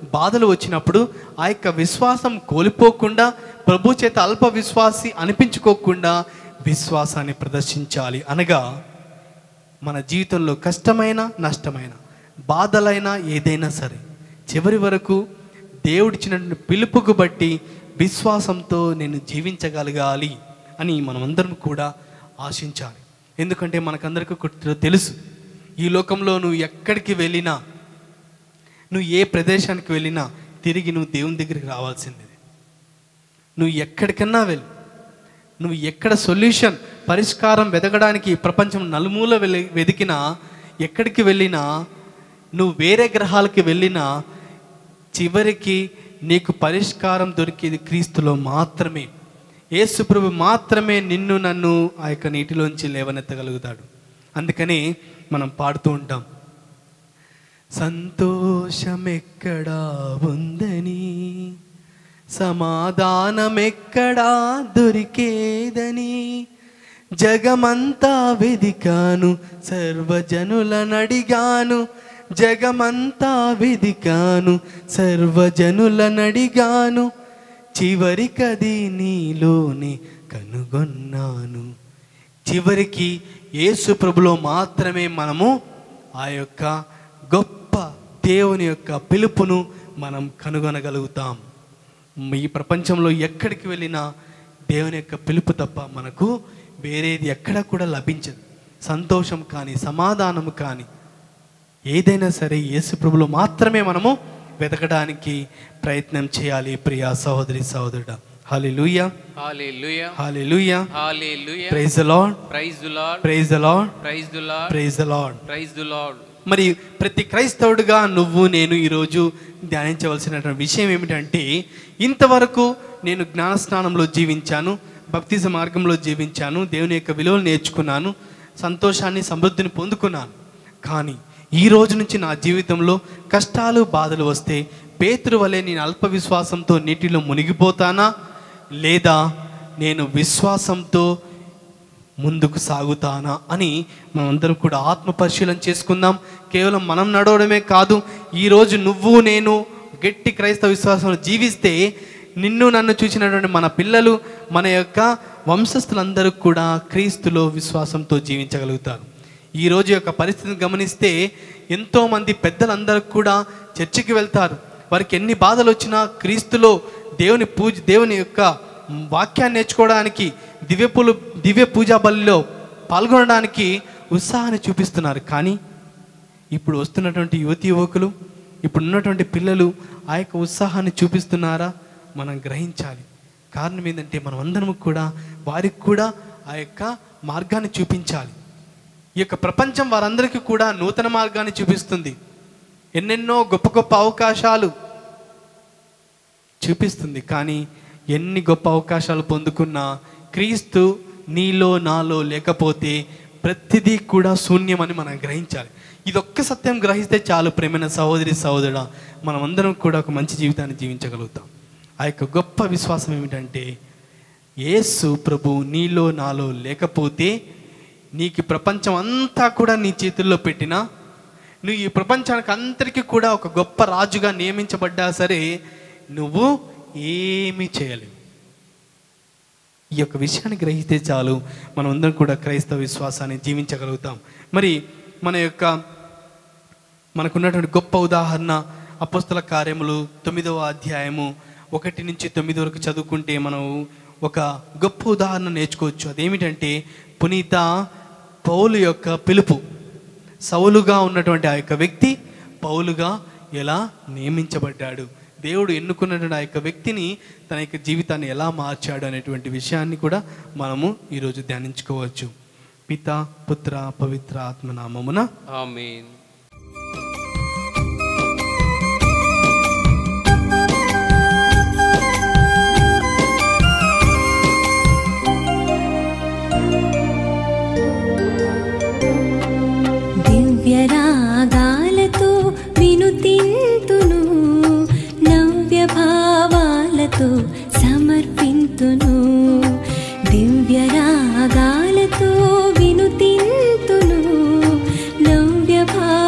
బాధలు వచ్చినప్పుడు ఆ యొక్క విశ్వాసం కోల్పోకుండా ప్రభు చేత అల్ప విశ్వాసి అనిపించుకోకుండా విశ్వాసాన్ని ప్రదర్శించాలి అనగా మన జీవితంలో కష్టమైన నష్టమైన బాధలైనా ఏదైనా సరే చివరి వరకు దేవుడిచ్చినటువంటి పిలుపుకు బట్టి విశ్వాసంతో నేను జీవించగలగాలి అని మనమందరం కూడా ఆశించాలి ఎందుకంటే మనకందరికీ ఒకటి తెలుసు ఈ లోకంలో నువ్వు ఎక్కడికి వెళ్ళినా నువ్వు ఏ ప్రదేశానికి వెళ్ళినా తిరిగి నువ్వు దేవుని దగ్గరికి రావాల్సిందే నువ్వు ఎక్కడికన్నా వెళ్ళు నువ్వు ఎక్కడ సొల్యూషన్ పరిష్కారం వెతకడానికి ఈ ప్రపంచం నలుమూల వెళ్ళి వెతికినా ఎక్కడికి వెళ్ళినా నువ్వు వేరే గ్రహాలకి వెళ్ళినా చివరికి నీకు పరిష్కారం దొరికేది క్రీస్తులో మాత్రమే యేసుప్రభు మాత్రమే నిన్ను నన్ను ఆ యొక్క నీటిలోంచి లేవనెత్తగలుగుతాడు అందుకని మనం పాడుతూ ఉంటాం సంతోషమెక్కడా ఉందని సమాధానమెక్కడా దొరికేదని జగమంతా వెదికాను సర్వజనులనడిగాను జగమంతా వెదికాను సర్వజనులనడిగాను చివరికది నీలోనే కనుగొన్నాను చివరికి యేసు ప్రభులో మాత్రమే మనము ఆ యొక్క గొప్ప దేవుని యొక్క పిలుపును మనం కనుగొనగలుగుతాం ఈ ప్రపంచంలో ఎక్కడికి వెళ్ళినా దేవుని యొక్క పిలుపు తప్ప మనకు వేరేది ఎక్కడ కూడా లభించదు సంతోషం కానీ సమాధానం కానీ ఏదైనా సరే యేసు ప్రభులో మాత్రమే మనము వెతకడానికి ప్రయత్నం చేయాలి ప్రియా సహోదరి సహోదరుడా hallelujah hallelujah hallelujah hallelujah praise the Lord praise the Lord praise the Lord praise the Lord praise the Lord praise the Lord మరి ప్రతి క్రైస్తవుడిగా నువ్వు నేను ఈరోజు ధ్యానించవలసినటువంటి విషయం ఏమిటంటే ఇంతవరకు నేను జ్ఞానస్నానంలో జీవించాను భక్తిజ మార్గంలో జీవించాను దేవుని యొక్క విలువలు నేర్చుకున్నాను సంతోషాన్ని సమృద్ధిని పొందుకున్నాను కానీ ఈ రోజు నుంచి నా జీవితంలో కష్టాలు బాధలు వస్తే పేతురు వలె నేను అల్ప విశ్వాసంతో నీటిలో మునిగిపోతానా లేదా నేను విశ్వాసంతో ముందుకు సాగుతానా అని మనందరం కూడా ఆత్మ పరిశీలన చేసుకుందాం కేవలం మనం నడవడమే కాదు ఈరోజు నువ్వు నేను గట్టి క్రైస్తవ విశ్వాసంలో జీవిస్తే నిన్ను నన్ను చూసినటువంటి మన పిల్లలు మన యొక్క వంశస్థులందరూ కూడా క్రీస్తులో విశ్వాసంతో జీవించగలుగుతారు ఈ రోజు యొక్క పరిస్థితిని గమనిస్తే ఎంతోమంది పెద్దలందరూ కూడా చర్చికి వెళ్తారు వారికి ఎన్ని బాధలు వచ్చినా క్రీస్తులో దేవుని పూజ దేవుని యొక్క వాక్యాన్ని నేర్చుకోవడానికి దివ్య పూలు దివ్య పూజా బలిలో పాల్గొనడానికి ఉత్సాహాన్ని చూపిస్తున్నారు కానీ ఇప్పుడు వస్తున్నటువంటి యువతి యువకులు ఇప్పుడు ఉన్నటువంటి పిల్లలు ఆ యొక్క ఉత్సాహాన్ని చూపిస్తున్నారా మనం గ్రహించాలి కారణం ఏంటంటే మనం అందరం కూడా వారికి కూడా ఆ యొక్క మార్గాన్ని చూపించాలి ఈ యొక్క ప్రపంచం వారందరికీ కూడా నూతన మార్గాన్ని చూపిస్తుంది ఎన్నెన్నో గొప్ప గొప్ప అవకాశాలు చూపిస్తుంది కానీ ఎన్ని గొప్ప అవకాశాలు పొందుకున్నా క్రీస్తు నీలో నాలో లేకపోతే ప్రతిదీ కూడా శూన్యమని మనం గ్రహించాలి ఇది ఒక్క సత్యం గ్రహిస్తే చాలు ప్రేమైన సహోదరి సహోదరుడా మనం అందరం కూడా ఒక మంచి జీవితాన్ని జీవించగలుగుతాం ఆ యొక్క గొప్ప విశ్వాసం ఏమిటంటే యేసు ప్రభు నీలో నాలో లేకపోతే నీకు ఈ ప్రపంచం అంతా కూడా నీ చేతుల్లో పెట్టినా నువ్వు ఈ ప్రపంచానికి అందరికీ కూడా ఒక గొప్ప రాజుగా నియమించబడ్డా సరే నువ్వు ఏమీ చేయలేవు ఈ యొక్క విషయాన్ని గ్రహిస్తే చాలు మనం అందరం కూడా క్రైస్తవ విశ్వాసాన్ని జీవించగలుగుతాం మరి మన యొక్క మనకున్నటువంటి గొప్ప ఉదాహరణ అపస్తుల కార్యములు తొమ్మిదవ అధ్యాయము ఒకటి నుంచి తొమ్మిది వరకు చదువుకుంటే మనం ఒక గొప్ప ఉదాహరణ నేర్చుకోవచ్చు అదేమిటంటే పునీత పౌలు యొక్క పిలుపు సౌలుగా ఉన్నటువంటి ఆ యొక్క వ్యక్తి పౌలుగా ఎలా నియమించబడ్డాడు దేవుడు ఎన్నుకున్నటువంటి ఆ యొక్క వ్యక్తిని తన యొక్క జీవితాన్ని ఎలా మార్చాడు అనేటువంటి విషయాన్ని కూడా మనము ఈరోజు ధ్యానించుకోవచ్చు పిత పుత్ర పవిత్ర ఆత్మ నామమున ఆమేన్ దివ్యరాగాలతో వినుతింతును నవ్య భావాలతో సమర్పింతును దివ్యరాగాలతో వినుతింతును నవ్య భావాలతో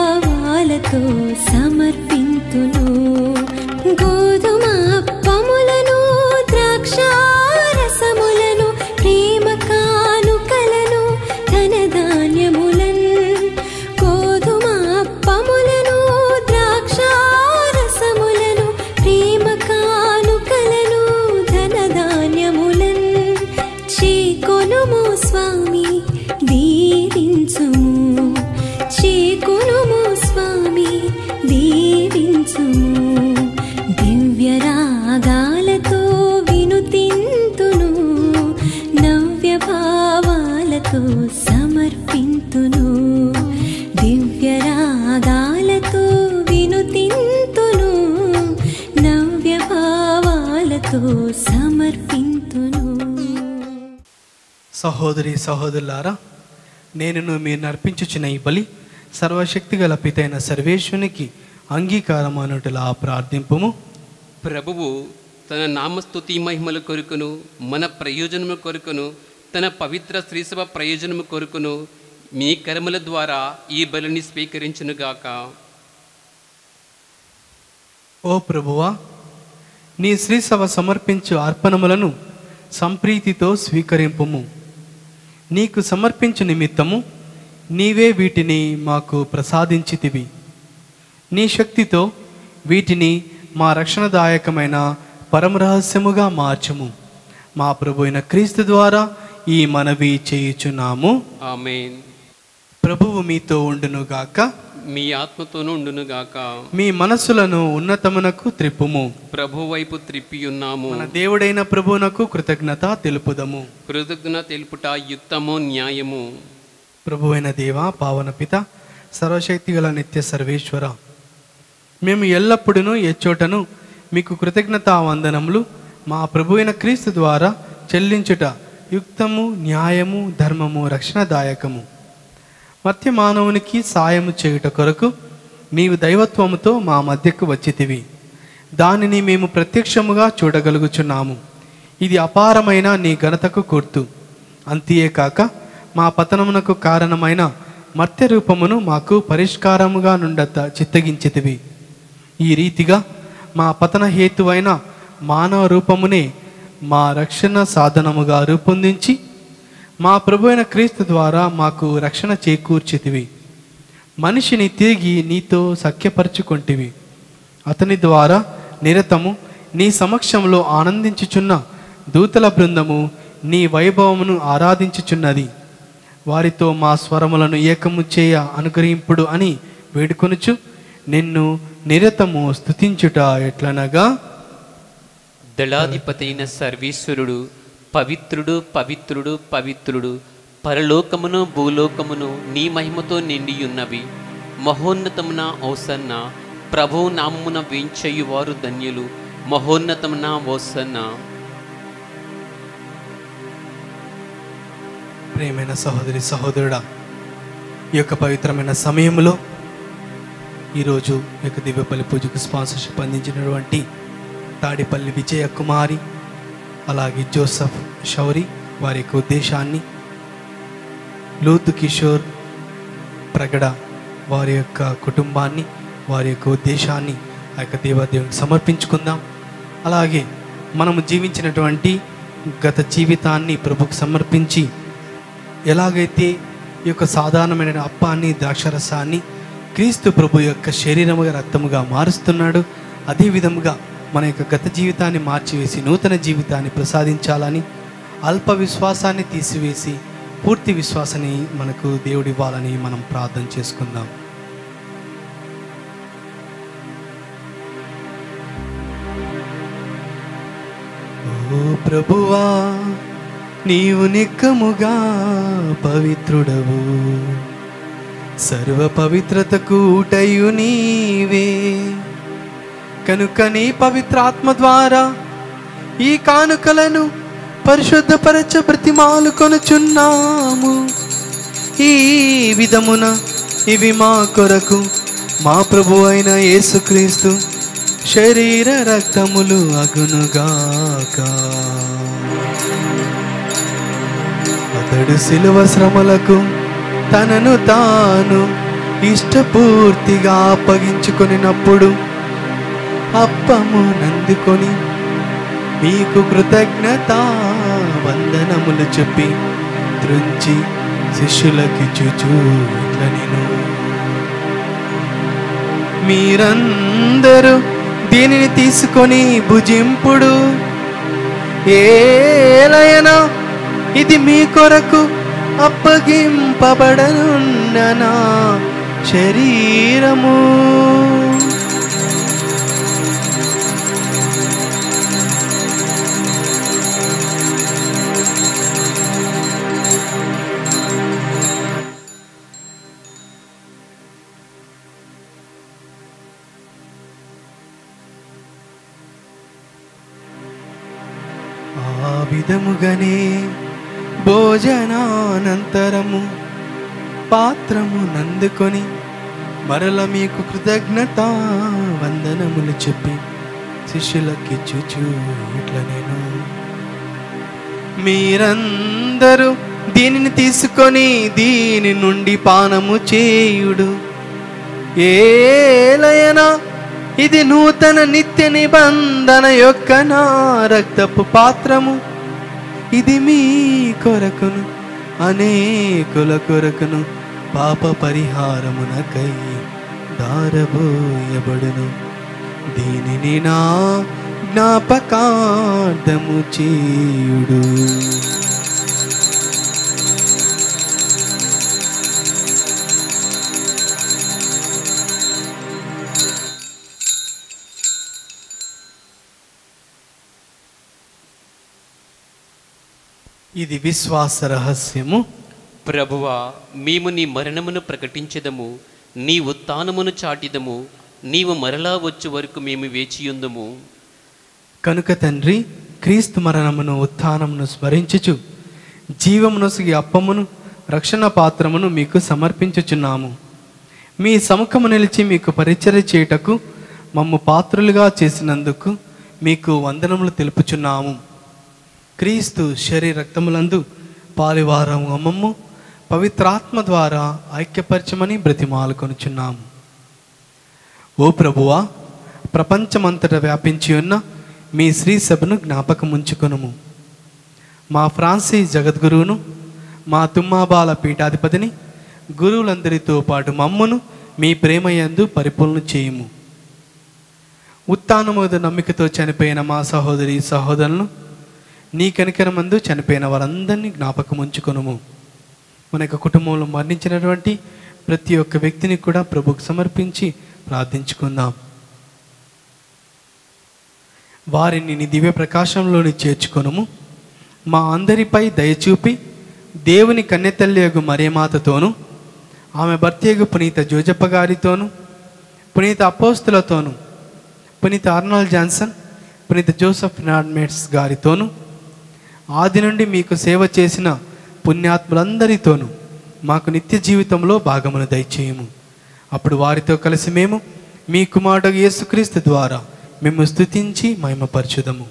భావాలతో సమర్పింతును దివ్య రాగాలతో వినుతింతును నవ్య భావాలతో సమర్పింతును సహోదరి సహోదరులారా నేను మీరు నర్పించుచున్న ఈ బలి సర్వశక్తి గల పితైన సర్వేశ్వనికి అంగీకారం అనుటలా ప్రార్థింపుము ప్రభువు తన నామస్తుతి మహిమల కొరకును మన ప్రయోజనము కొరకును తన పవిత్ర శ్రీసభ ప్రయోజనము కొరకును మీ కర్మల ద్వారా ఈ బలిని స్వీకరించునుగాక ఓ ప్రభువా నీ శ్రీసభ సమర్పించు అర్పణములను సంప్రీతితో స్వీకరింపుము నీకు సమర్పించు నిమిత్తము నీవే వీటిని మాకు ప్రసాదించితివి నీ శక్తితో వీటిని మా రక్షణదాయకమైన పరమరహస్యముగా మార్చుము మా ప్రభు అయిన క్రీస్తు ద్వారా ఈ మనవి చేయుచున్నాము ఆమెన్ ప్రభువు మీతో ఉండునుగాక మీ ఆత్మతోనూ ఉండునుగాక మీ మనస్సులను ఉన్నతమునకు త్రిప్పుము ప్రభు వైపు త్రిప్పి ఉన్నాము మన దేవుడైన ప్రభువునకు కృతజ్ఞత తెలుపుదము కృతజ్ఞ తెలుపుట యుక్తము న్యాయము ప్రభువైన దేవ పావన పిత సర్వశక్తి గల నిత్య సర్వేశ్వర మేము ఎల్లప్పుడూ ఎచ్చోటను మీకు కృతజ్ఞతా వందనములు మా ప్రభువైన క్రీస్తు ద్వారా చెల్లించుట యుక్తము న్యాయము ధర్మము రక్షణదాయకము మధ్య మానవునికి సాయము చేయుట కొరకు నీవు దైవత్వముతో మా మధ్యకు వచ్చితివి దానిని మేము ప్రత్యక్షముగా చూడగలుగుచున్నాము ఇది అపారమైన నీ ఘనతకు గుర్తు అంతేకాక మా పతనమునకు కారణమైన మర్త్య రూపమును మాకు పరిష్కారముగా నుండత చిత్తగించితివి ఈ రీతిగా మా పతన హేతువైన మానవ రూపమునే మా రక్షణ సాధనముగా రూపొందించి మా ప్రభు అయిన క్రీస్తు ద్వారా మాకు రక్షణ చేకూర్చితివి మనిషిని తిరిగి నీతో సఖ్యపరచుకొంటివి అతని ద్వారా నిరతము నీ సమక్షంలో ఆనందించుచున్న దూతల బృందము నీ వైభవమును ఆరాధించుచున్నది వారితో మా స్వరములను ఏకము చేయ అనుగ్రహింపుడు అని వేడుకొనుచు నిన్ను నిరతము స్తుతించుట ఎట్లనగా దళాధిపతి అయిన సర్వేశ్వరుడు పవిత్రుడు పవిత్రుడు పవిత్రుడు పరలోకమును భూలోకమును నీ మహిమతో నిండి ఉన్నవి మహోన్నతమున ఓసన్న ప్రభు నామమున వేంచయు వారు ధన్యులు మహోన్నతమున ఓసన్న ప్రియమైన సహోదరి సహోదరుడా ఈ యొక్క పవిత్రమైన సమయంలో ఈరోజు ఈ యొక్క దివ్యపల్లి పూజకు స్పాన్సర్షిప్ అందించినటువంటి తాడిపల్లి విజయ కుమారి అలాగే జోసఫ్ షౌరి వారి యొక్క ఉద్దేశాన్ని లూత్ కిషోర్ ప్రగడ వారి యొక్క కుటుంబాన్ని వారి యొక్క ఉద్దేశాన్ని ఆ యొక్క దేవాదేవునికి సమర్పించుకుందాం అలాగే మనము జీవించినటువంటి గత జీవితాన్ని ప్రభుకు సమర్పించి ఎలాగైతే ఈ యొక్క సాధారణమైన అప్పాన్ని ద్రాక్షరసాన్ని క్రీస్తు ప్రభు యొక్క శరీరముగా రక్తముగా మారుస్తున్నాడు అదే విధముగా మన యొక్క గత జీవితాన్ని మార్చివేసి నూతన జీవితాన్ని ప్రసాదించాలని అల్ప విశ్వాసాన్ని తీసివేసి పూర్తి విశ్వాసాన్ని మనకు దేవుడు ఇవ్వాలని మనం ప్రార్థన చేసుకుందాం ఓ ప్రభువా నీవు నిక్కముగా పవిత్రుడవు సర్వ పవిత్రతకు ఊటయు నీవే కనుక నీ పవిత్రాత్మ ద్వారా ఈ కానుకలను పరిశుద్ధపరచ ప్రతిమాలు కొనుచున్నాము ఈ విధమున ఇవి మా కొరకు మా ప్రభు అయిన యేసుక్రీస్తు శరీర రక్తములు అగునుగాక అతడు శిలువ శ్రమలకు తనను తాను ఇష్టపూర్తిగా అప్పగించుకొనినప్పుడు అప్పము నందుకొని మీకు కృతజ్ఞత వందనములు చెప్పి త్రుంచి శిష్యులకి చూచూ ఇట్లా నేను మీరందరూ దీనిని తీసుకొని భుజింపుడు ఏలయనా ఇది మీ కొరకు అప్పగింపబడనున్న నా శరీరము విధముగనే భోజనానంతరము పాత్రము నందుకొని మరల మీకు కృతజ్ఞత వందనములు చెప్పి శిష్యులకి చూచు ఇట్లా నేను మీరందరూ దీనిని తీసుకొని దీని నుండి పానము చేయుడు ఏలయనా ఇది నూతన నిత్య నిబంధన యొక్క నా రక్తపు పాత్రము ఇది మీ కొరకును అనేకుల కొరకును పాప పరిహారమునకై దారబోయబడును దీనిని నా జ్ఞాపకార్థము చేయుడు ఇది విశ్వాస రహస్యము ప్రభువా మేము నీ మరణమును ప్రకటించదము నీ ఉత్థానమును చాటిదము నీవు మరలా వచ్చే వరకు మేము వేచియుందము కనుక తండ్రి క్రీస్తు మరణమును ఉత్థానమును స్మరించుచు జీవమునొసగి అప్పమును రక్షణ పాత్రమును మీకు సమర్పించుచున్నాము మీ సముఖము నిలిచి మీకు పరిచర్య చేయుటకు మమ్ము పాత్రులుగా చేసినందుకు మీకు వందనములు తెలుపుచున్నాము క్రీస్తు శరీర రక్తములందు పాలివారం అమ్మమ్ము పవిత్రాత్మ ద్వారా ఐక్యపరచమని బ్రతిమాలుకొనుచున్నాము ఓ ప్రభువా ప్రపంచమంతటా వ్యాపించి ఉన్న మీ శ్రీ సభను జ్ఞాపకం ఉంచుకొనుము మా ఫ్రాన్సీ జగద్గురువును మా తుమ్మాబాల పీఠాధిపతిని గురువులందరితో పాటు మమ్మును మీ ప్రేమయందు పరిపూర్ణ చేయుము ఉత్తానమోద నమ్మికతో చనిపోయిన మా సహోదరి సహోదరులను నీ కనికరమందు చనిపోయిన వారందరినీ జ్ఞాపకం ఉంచుకొనుము మన యొక్క కుటుంబంలో మరణించినటువంటి ప్రతి ఒక్క వ్యక్తిని కూడా ప్రభుకు సమర్పించి ప్రార్థించుకుందాం వారిని నీ దివ్య ప్రకాశంలోని చేర్చుకొనుము మా అందరిపై దయచూపి దేవుని కన్నెతల్లి యొక్క మరియమాతతోను ఆమె భర్తయగు పునీత జోజప్ప గారితోను పునీత అపోస్తులతోను పునీత అర్నాల్డ్ జాన్సన్ పునీత జోసఫ్ నాడ్మేట్స్ గారితోను ఆది నుండి మీకు సేవ చేసిన పుణ్యాత్ములందరితోనూ మాకు నిత్య జీవితంలో భాగమును దయచేయము అప్పుడు వారితో కలిసి మేము మీ కుమారుడు యేసుక్రీస్తు ద్వారా మేము స్తుతించి మహిమపరచుదము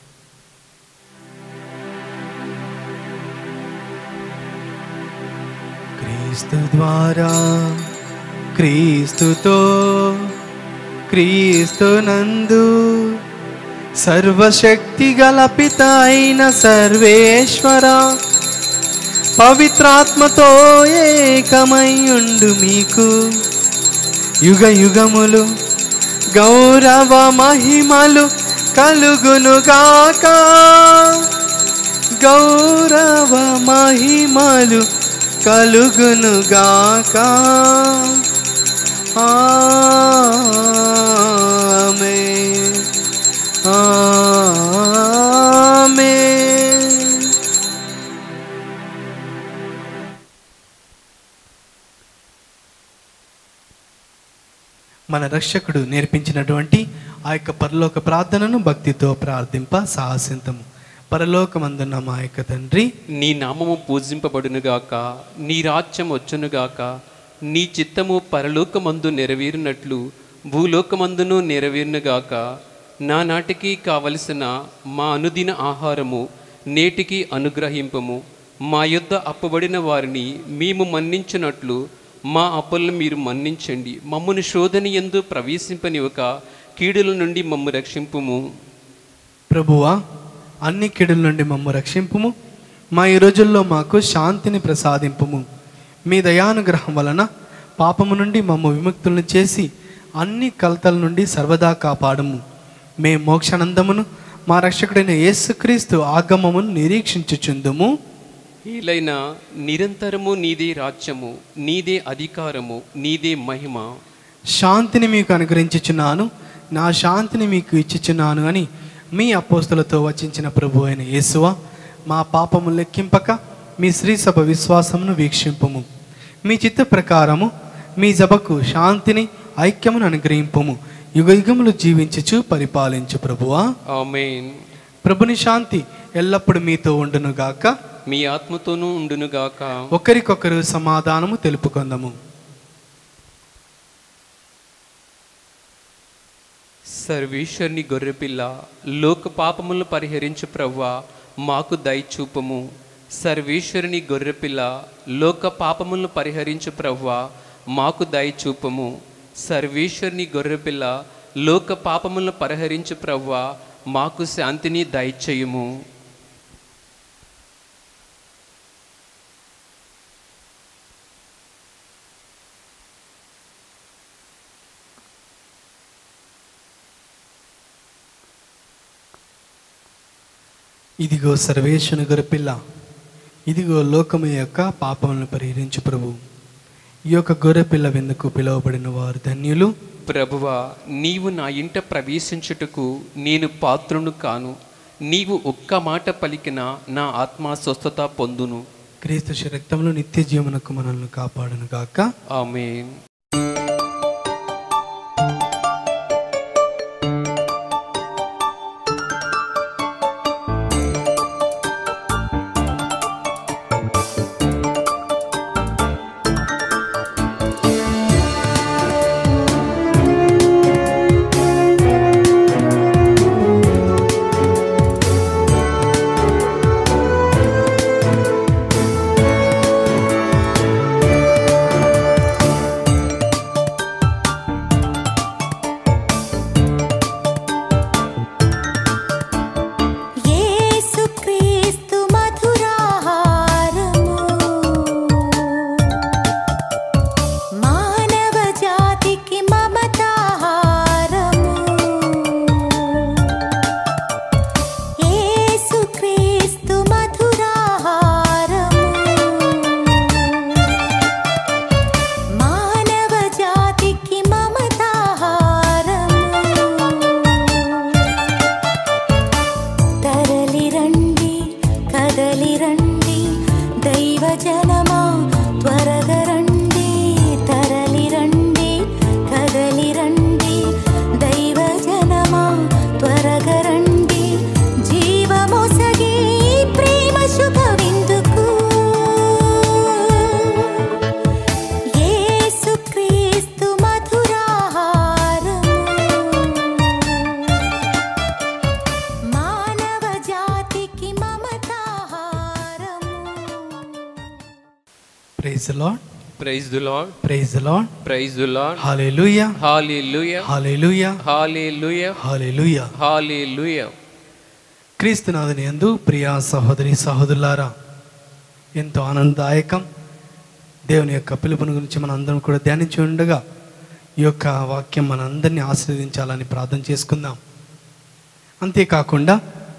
క్రీస్తు ద్వారా క్రీస్తుతో క్రీస్తు నందు సర్వశక్తి గల పిత అయిన సర్వేశ్వర పవిత్రాత్మతో ఏకమయ్యుండు మీకు యుగ యుగములు గౌరవ మహిమలు కలుగునుగాక గౌరవ మహిమలు కలుగునుగాక ఆమేన్ ఆమేన్ మన రక్షకుడు నేర్పించినటువంటి ఆ యొక్క పరలోక ప్రార్థనను భక్తితో ప్రార్థింప సాహసింతము పరలోకమందున్న మా యొక్క తండ్రి నీ నామము పూజింపబడునుగాక నీ రాజ్యం వచ్చునుగాక నీ చిత్తము పరలోకమందు నెరవేరినట్లు భూలోకమందును నెరవేరునుగాక నా నాటికి కావలసిన మా అనుదిన ఆహారము నేటికి అనుగ్రహింపము మా యొద్ద అప్పబడిన వారిని మేము మన్నించినట్లు మా అప్పులను మీరు మన్నించండి మమ్మను శోధన ఎందు ప్రవేశింపనివ్వక కీడుల నుండి మమ్ము రక్షింపుము ప్రభువా అన్ని కిడుల నుండి మమ్ము రక్షింపుము మా ఈ రోజుల్లో మాకు శాంతిని ప్రసాదింపుము మీ దయానుగ్రహం వలన పాపము నుండి మమ్ము విముక్తులను చేసి అన్ని కలతల నుండి సర్వదా కాపాడము మే మోక్షానందమును మా రక్షకుడైన యేసుక్రీస్తు ఆగమమును నిరీక్షించుచుందుము ఏలైనా నిరంతరము నీదే రాజ్యము నీదే అధికారము నీదే మహిమ శాంతిని మీకు అనుగ్రహించుచున్నాను నా శాంతిని మీకు ఇచ్చుచున్నాను అని మీ అపోస్తులతో వచించిన ప్రభు అయిన యేసువ మా పాపము లెక్కింపక మీ శ్రీ సభ విశ్వాసమును వీక్షింపుము మీ చిత్త ప్రకారము మీ సభకు శాంతిని ఐక్యమును అనుగ్రహింపుము యుగ యుగములు జీవించుచు పరిపాలించు ప్రభువా ఆమేన్ ప్రభుని శాంతి ఎల్లప్పుడూ మీతో ఉండునుగాక మీ ఆత్మతోనూ ఉండునుగాక ఒకరికొకరు సమాధానము తెలుపుకుందాము సర్వేశ్వరుని గొర్రెపిల్ల లోక పాపములను పరిహరించు ప్రవ్వా మాకు దయచూపము సర్వేశ్వరుని గొర్రెపిల్ల లోక పాపములను పరిహరించు ప్రవ్వా మాకు దయచూపము సర్వేశ్వరుని గొర్రెపిల్ల లోక పాపములను పరిహరించు ప్రవ్వా మాకు శాంతిని దయచేయుము ఇదిగో సర్వేశ్వని గొర్రెపిల్ల ఇదిగో లోకము యొక్క పాపములను పరిహరించు ప్రభు ఈ యొక్క గొర్రెపిల్ల వెందుకు పిలువబడిన వారు ధన్యులు ప్రభువా నీవు నా ఇంట ప్రవేశించుటకు నేను పాత్రును కాను నీవు ఒక్క మాట పలికిన నా ఆత్మ స్వస్థత పొందును క్రీస్తు శ రక్తంలో నిత్య జీవనకు మనల్ని కాపాడును గాక ఆమేన్ యేసుక్రీస్తు మధురాహారము మానవ జాతికి మమతాహారము యేసుక్రీస్తు మధురాహారము మానవ జాతికి మమతాహారము తరలి రండి కదలి రండి దైవ జనమా త్వరగా రండి తరలి రండి కదలి రండి దైవ జనమా త్వరగా రండి జీవమొసగి ప్రేమ శుభ విందుకు యేసుక్రీస్తు మధురాహారము మానవ జాతికి మమతాహారము praise Lord praise the Lord praise Lord praise the Lord hallelujah hallelujah hallelujah hallelujah hallelujah hallelujah క్రీస్తునాథుని యందు ప్రియా సహోదరి సహోదరులారా ఎంతో ఆనందదాయకం దేవుని యొక్క పిలుపుని గురించి మన అందరం కూడా ధ్యానించి ఉండగా ఈ యొక్క వాక్యం మనందరినీ ఆశీర్వదించాలని ప్రార్థన చేసుకుందాం అంతేకాకుండా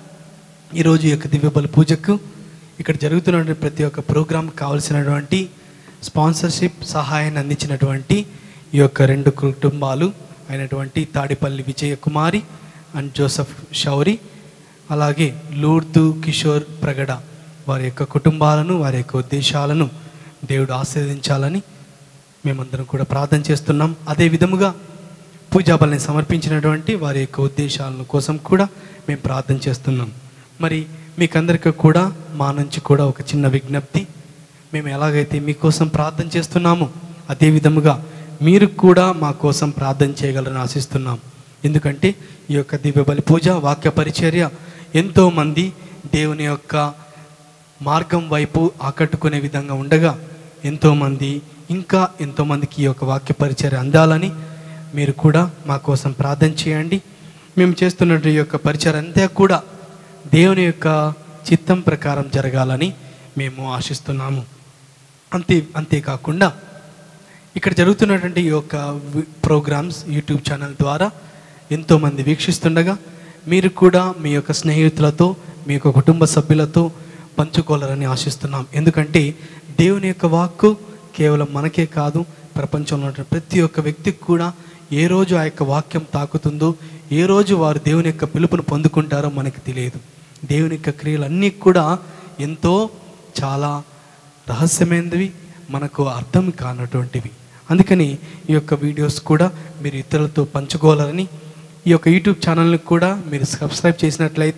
ఈరోజు ఈ యొక్క దివ్య బలి పూజకు ఇక్కడ జరుగుతున్నటువంటి ప్రతి ఒక్క ప్రోగ్రాం కావలసినటువంటి స్పాన్సర్షిప్ సహాయాన్ని అందించినటువంటి ఈ యొక్క రెండు కుటుంబాలు అయినటువంటి తాడిపల్లి విజయ కుమారి అండ్ జోసఫ్ షౌరి అలాగే లూర్దు కిషోర్ ప్రగడ వారి యొక్క కుటుంబాలను వారి యొక్క ఉద్దేశాలను దేవుడు ఆశీర్వదించాలని మేమందరం కూడా ప్రార్థన చేస్తున్నాం అదే విధముగా పూజా బలిని సమర్పించినటువంటి వారి యొక్క ఉద్దేశాలను కోసం కూడా మేము ప్రార్థన చేస్తున్నాం మరి మీకందరికీ కూడా మా నుంచి కూడా ఒక చిన్న విజ్ఞప్తి మేము ఎలాగైతే మీకోసం ప్రార్థన చేస్తున్నామో అదే విధముగా మీరు కూడా మా కోసం ప్రార్థన చేయగలరని ఆశిస్తున్నాం ఎందుకంటే ఈ యొక్క దివ్య బలి పూజ వాక్య పరిచర్య ఎంతోమంది దేవుని యొక్క మార్గం వైపు ఆకట్టుకునే విధంగా ఉండగా ఎంతోమంది ఇంకా ఎంతోమందికి ఈ యొక్క వాక్య పరిచర్య అందాలని మీరు కూడా మా కోసం ప్రార్థన చేయండి మేము చేస్తున్న ఈ యొక్క పరిచయం అంతా కూడా దేవుని యొక్క చిత్తం ప్రకారం జరగాలని మేము ఆశిస్తున్నాము అంతే అంతేకాకుండా ఇక్కడ జరుగుతున్నటువంటి ఈ యొక్క వి- ప్రోగ్రామ్స్ యూట్యూబ్ ఛానల్ ద్వారా ఎంతోమంది వీక్షిస్తుండగా మీరు కూడా మీ యొక్క స్నేహితులతో మీ యొక్క కుటుంబ సభ్యులతో పంచుకోవాలని ఆశిస్తున్నాం ఎందుకంటే దేవుని యొక్క వాక్కు కేవలం మనకే కాదు ప్రపంచంలో ఉన్న ప్రతి ఒక్క వ్యక్తికి కూడా ఏ రోజు ఆ యొక్క వాక్యం తాకుతుందో ఏ రోజు వారు దేవుని యొక్క పిలుపును పొందుకుంటారో మనకి తెలియదు దేవుని యొక్క క్రియలన్నీ కూడా ఎంతో చాలా రహస్యమైనవి మనకు అర్థం కానటువంటివి అందుకని ఈ యొక్క వీడియోస్ కూడా మీరు ఇతరులతో పంచుకోవాలని ఈ యొక్క యూట్యూబ్ ఛానల్ని కూడా మీరు సబ్స్క్రైబ్ చేసినట్లయితే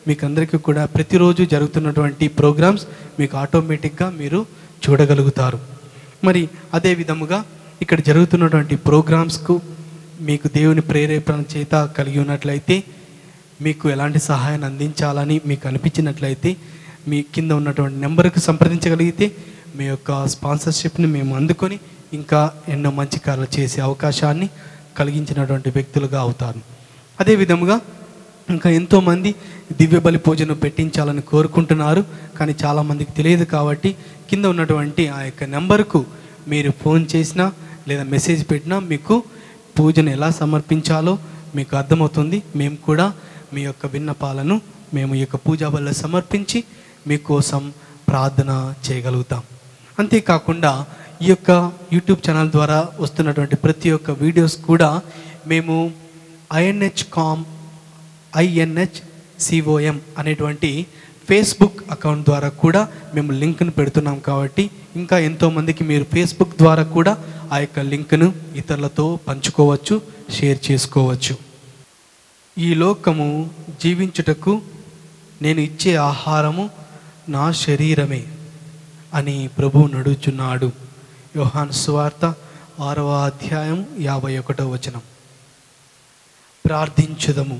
మీకు అందరికీ కూడా ప్రతిరోజు జరుగుతున్నటువంటి ప్రోగ్రామ్స్ మీకు ఆటోమేటిక్గా మీరు చూడగలుగుతారు మరి అదే విధముగా ఇక్కడ జరుగుతున్నటువంటి ప్రోగ్రామ్స్కు మీకు దేవుని ప్రేరేపణ చేత కలిగి ఉన్నట్లయితే మీకు ఎలాంటి సహాయాన్ని అందించాలని మీకు అనిపించినట్లయితే మీ కింద ఉన్నటువంటి నెంబర్కి సంప్రదించగలిగితే మీ యొక్క స్పాన్సర్షిప్ని మేము అందుకొని ఇంకా ఎన్నో మంచి కార్యాలు చేసే అవకాశాన్ని కలిగించినటువంటి వ్యక్తులుగా అవుతారు అదే విధముగా ఇంకా ఎంతోమంది దివ్య బలి పూజను పెట్టించాలని కోరుకుంటున్నారు కానీ చాలామందికి తెలియదు కాబట్టి కింద ఉన్నటువంటి ఆ యొక్క నెంబర్కు మీరు ఫోన్ చేసినా లేదా మెసేజ్ పెట్టినా మీకు పూజను ఎలా సమర్పించాలో మీకు అర్థమవుతుంది మేము కూడా మీ యొక్క విన్నపాలను మేము ఈ యొక్క పూజా బల్లో సమర్పించి మీకోసం ప్రార్థన చేయగలుగుతాం అంతేకాకుండా ఈ యొక్క యూట్యూబ్ ఛానల్ ద్వారా వస్తున్నటువంటి ప్రతి ఒక్క వీడియోస్ కూడా మేము ఐఎన్హెచ్ కామ్ ఐఎన్హెచ్ సిఓఎం అనేటువంటి ఫేస్బుక్ అకౌంట్ ద్వారా కూడా మేము లింక్ను పెడుతున్నాం కాబట్టి ఇంకా ఎంతోమందికి మీరు ఫేస్బుక్ ద్వారా కూడా ఆ యొక్క లింక్ను ఇతరులతో పంచుకోవచ్చు షేర్ చేసుకోవచ్చు ఈ లోకము జీవించుటకు నేను ఇచ్చే ఆహారము నా శరీరమే అని ప్రభు నడుచున్నాడు యోహాను సువార్త ఆరవ అధ్యాయం యాభై ఒకటో వచనం ప్రార్థించుదము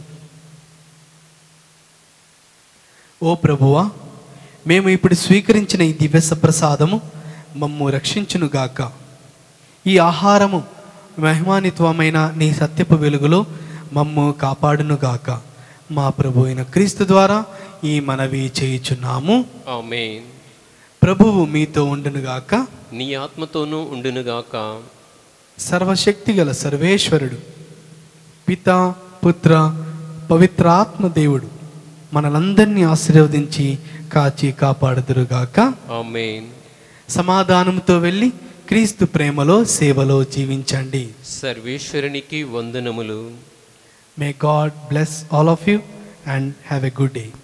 ఓ ప్రభువా మేము ఇప్పుడు స్వీకరించిన ఈ దివ్య ప్రసాదము మమ్ము రక్షించునుగాక ఈ ఆహారము మహిమానిత్వమైన నీ సత్యపు వెలుగులో మమ్ము కాపాడునుగాక మా ప్రభు అయిన క్రీస్తు ద్వారా ఈ మనవి చేయుచున్నాము ఆమేన్ ప్రభువు మీతో ఉండునుగాక నీ ఆత్మతోనూ ఉండునుగాక సర్వశక్తి గల సర్వేశ్వరుడు పిత పుత్ర పవిత్రాత్మ దేవుడు మనలందరినీ ఆశీర్వదించి కాచి కాపాడుదురుగాక ఆమేన్ సమాధానంతో వెళ్ళి క్రీస్తు ప్రేమలో సేవలో జీవించండి సర్వేశ్వరునికి వందనములు may God bless all of you and have a good day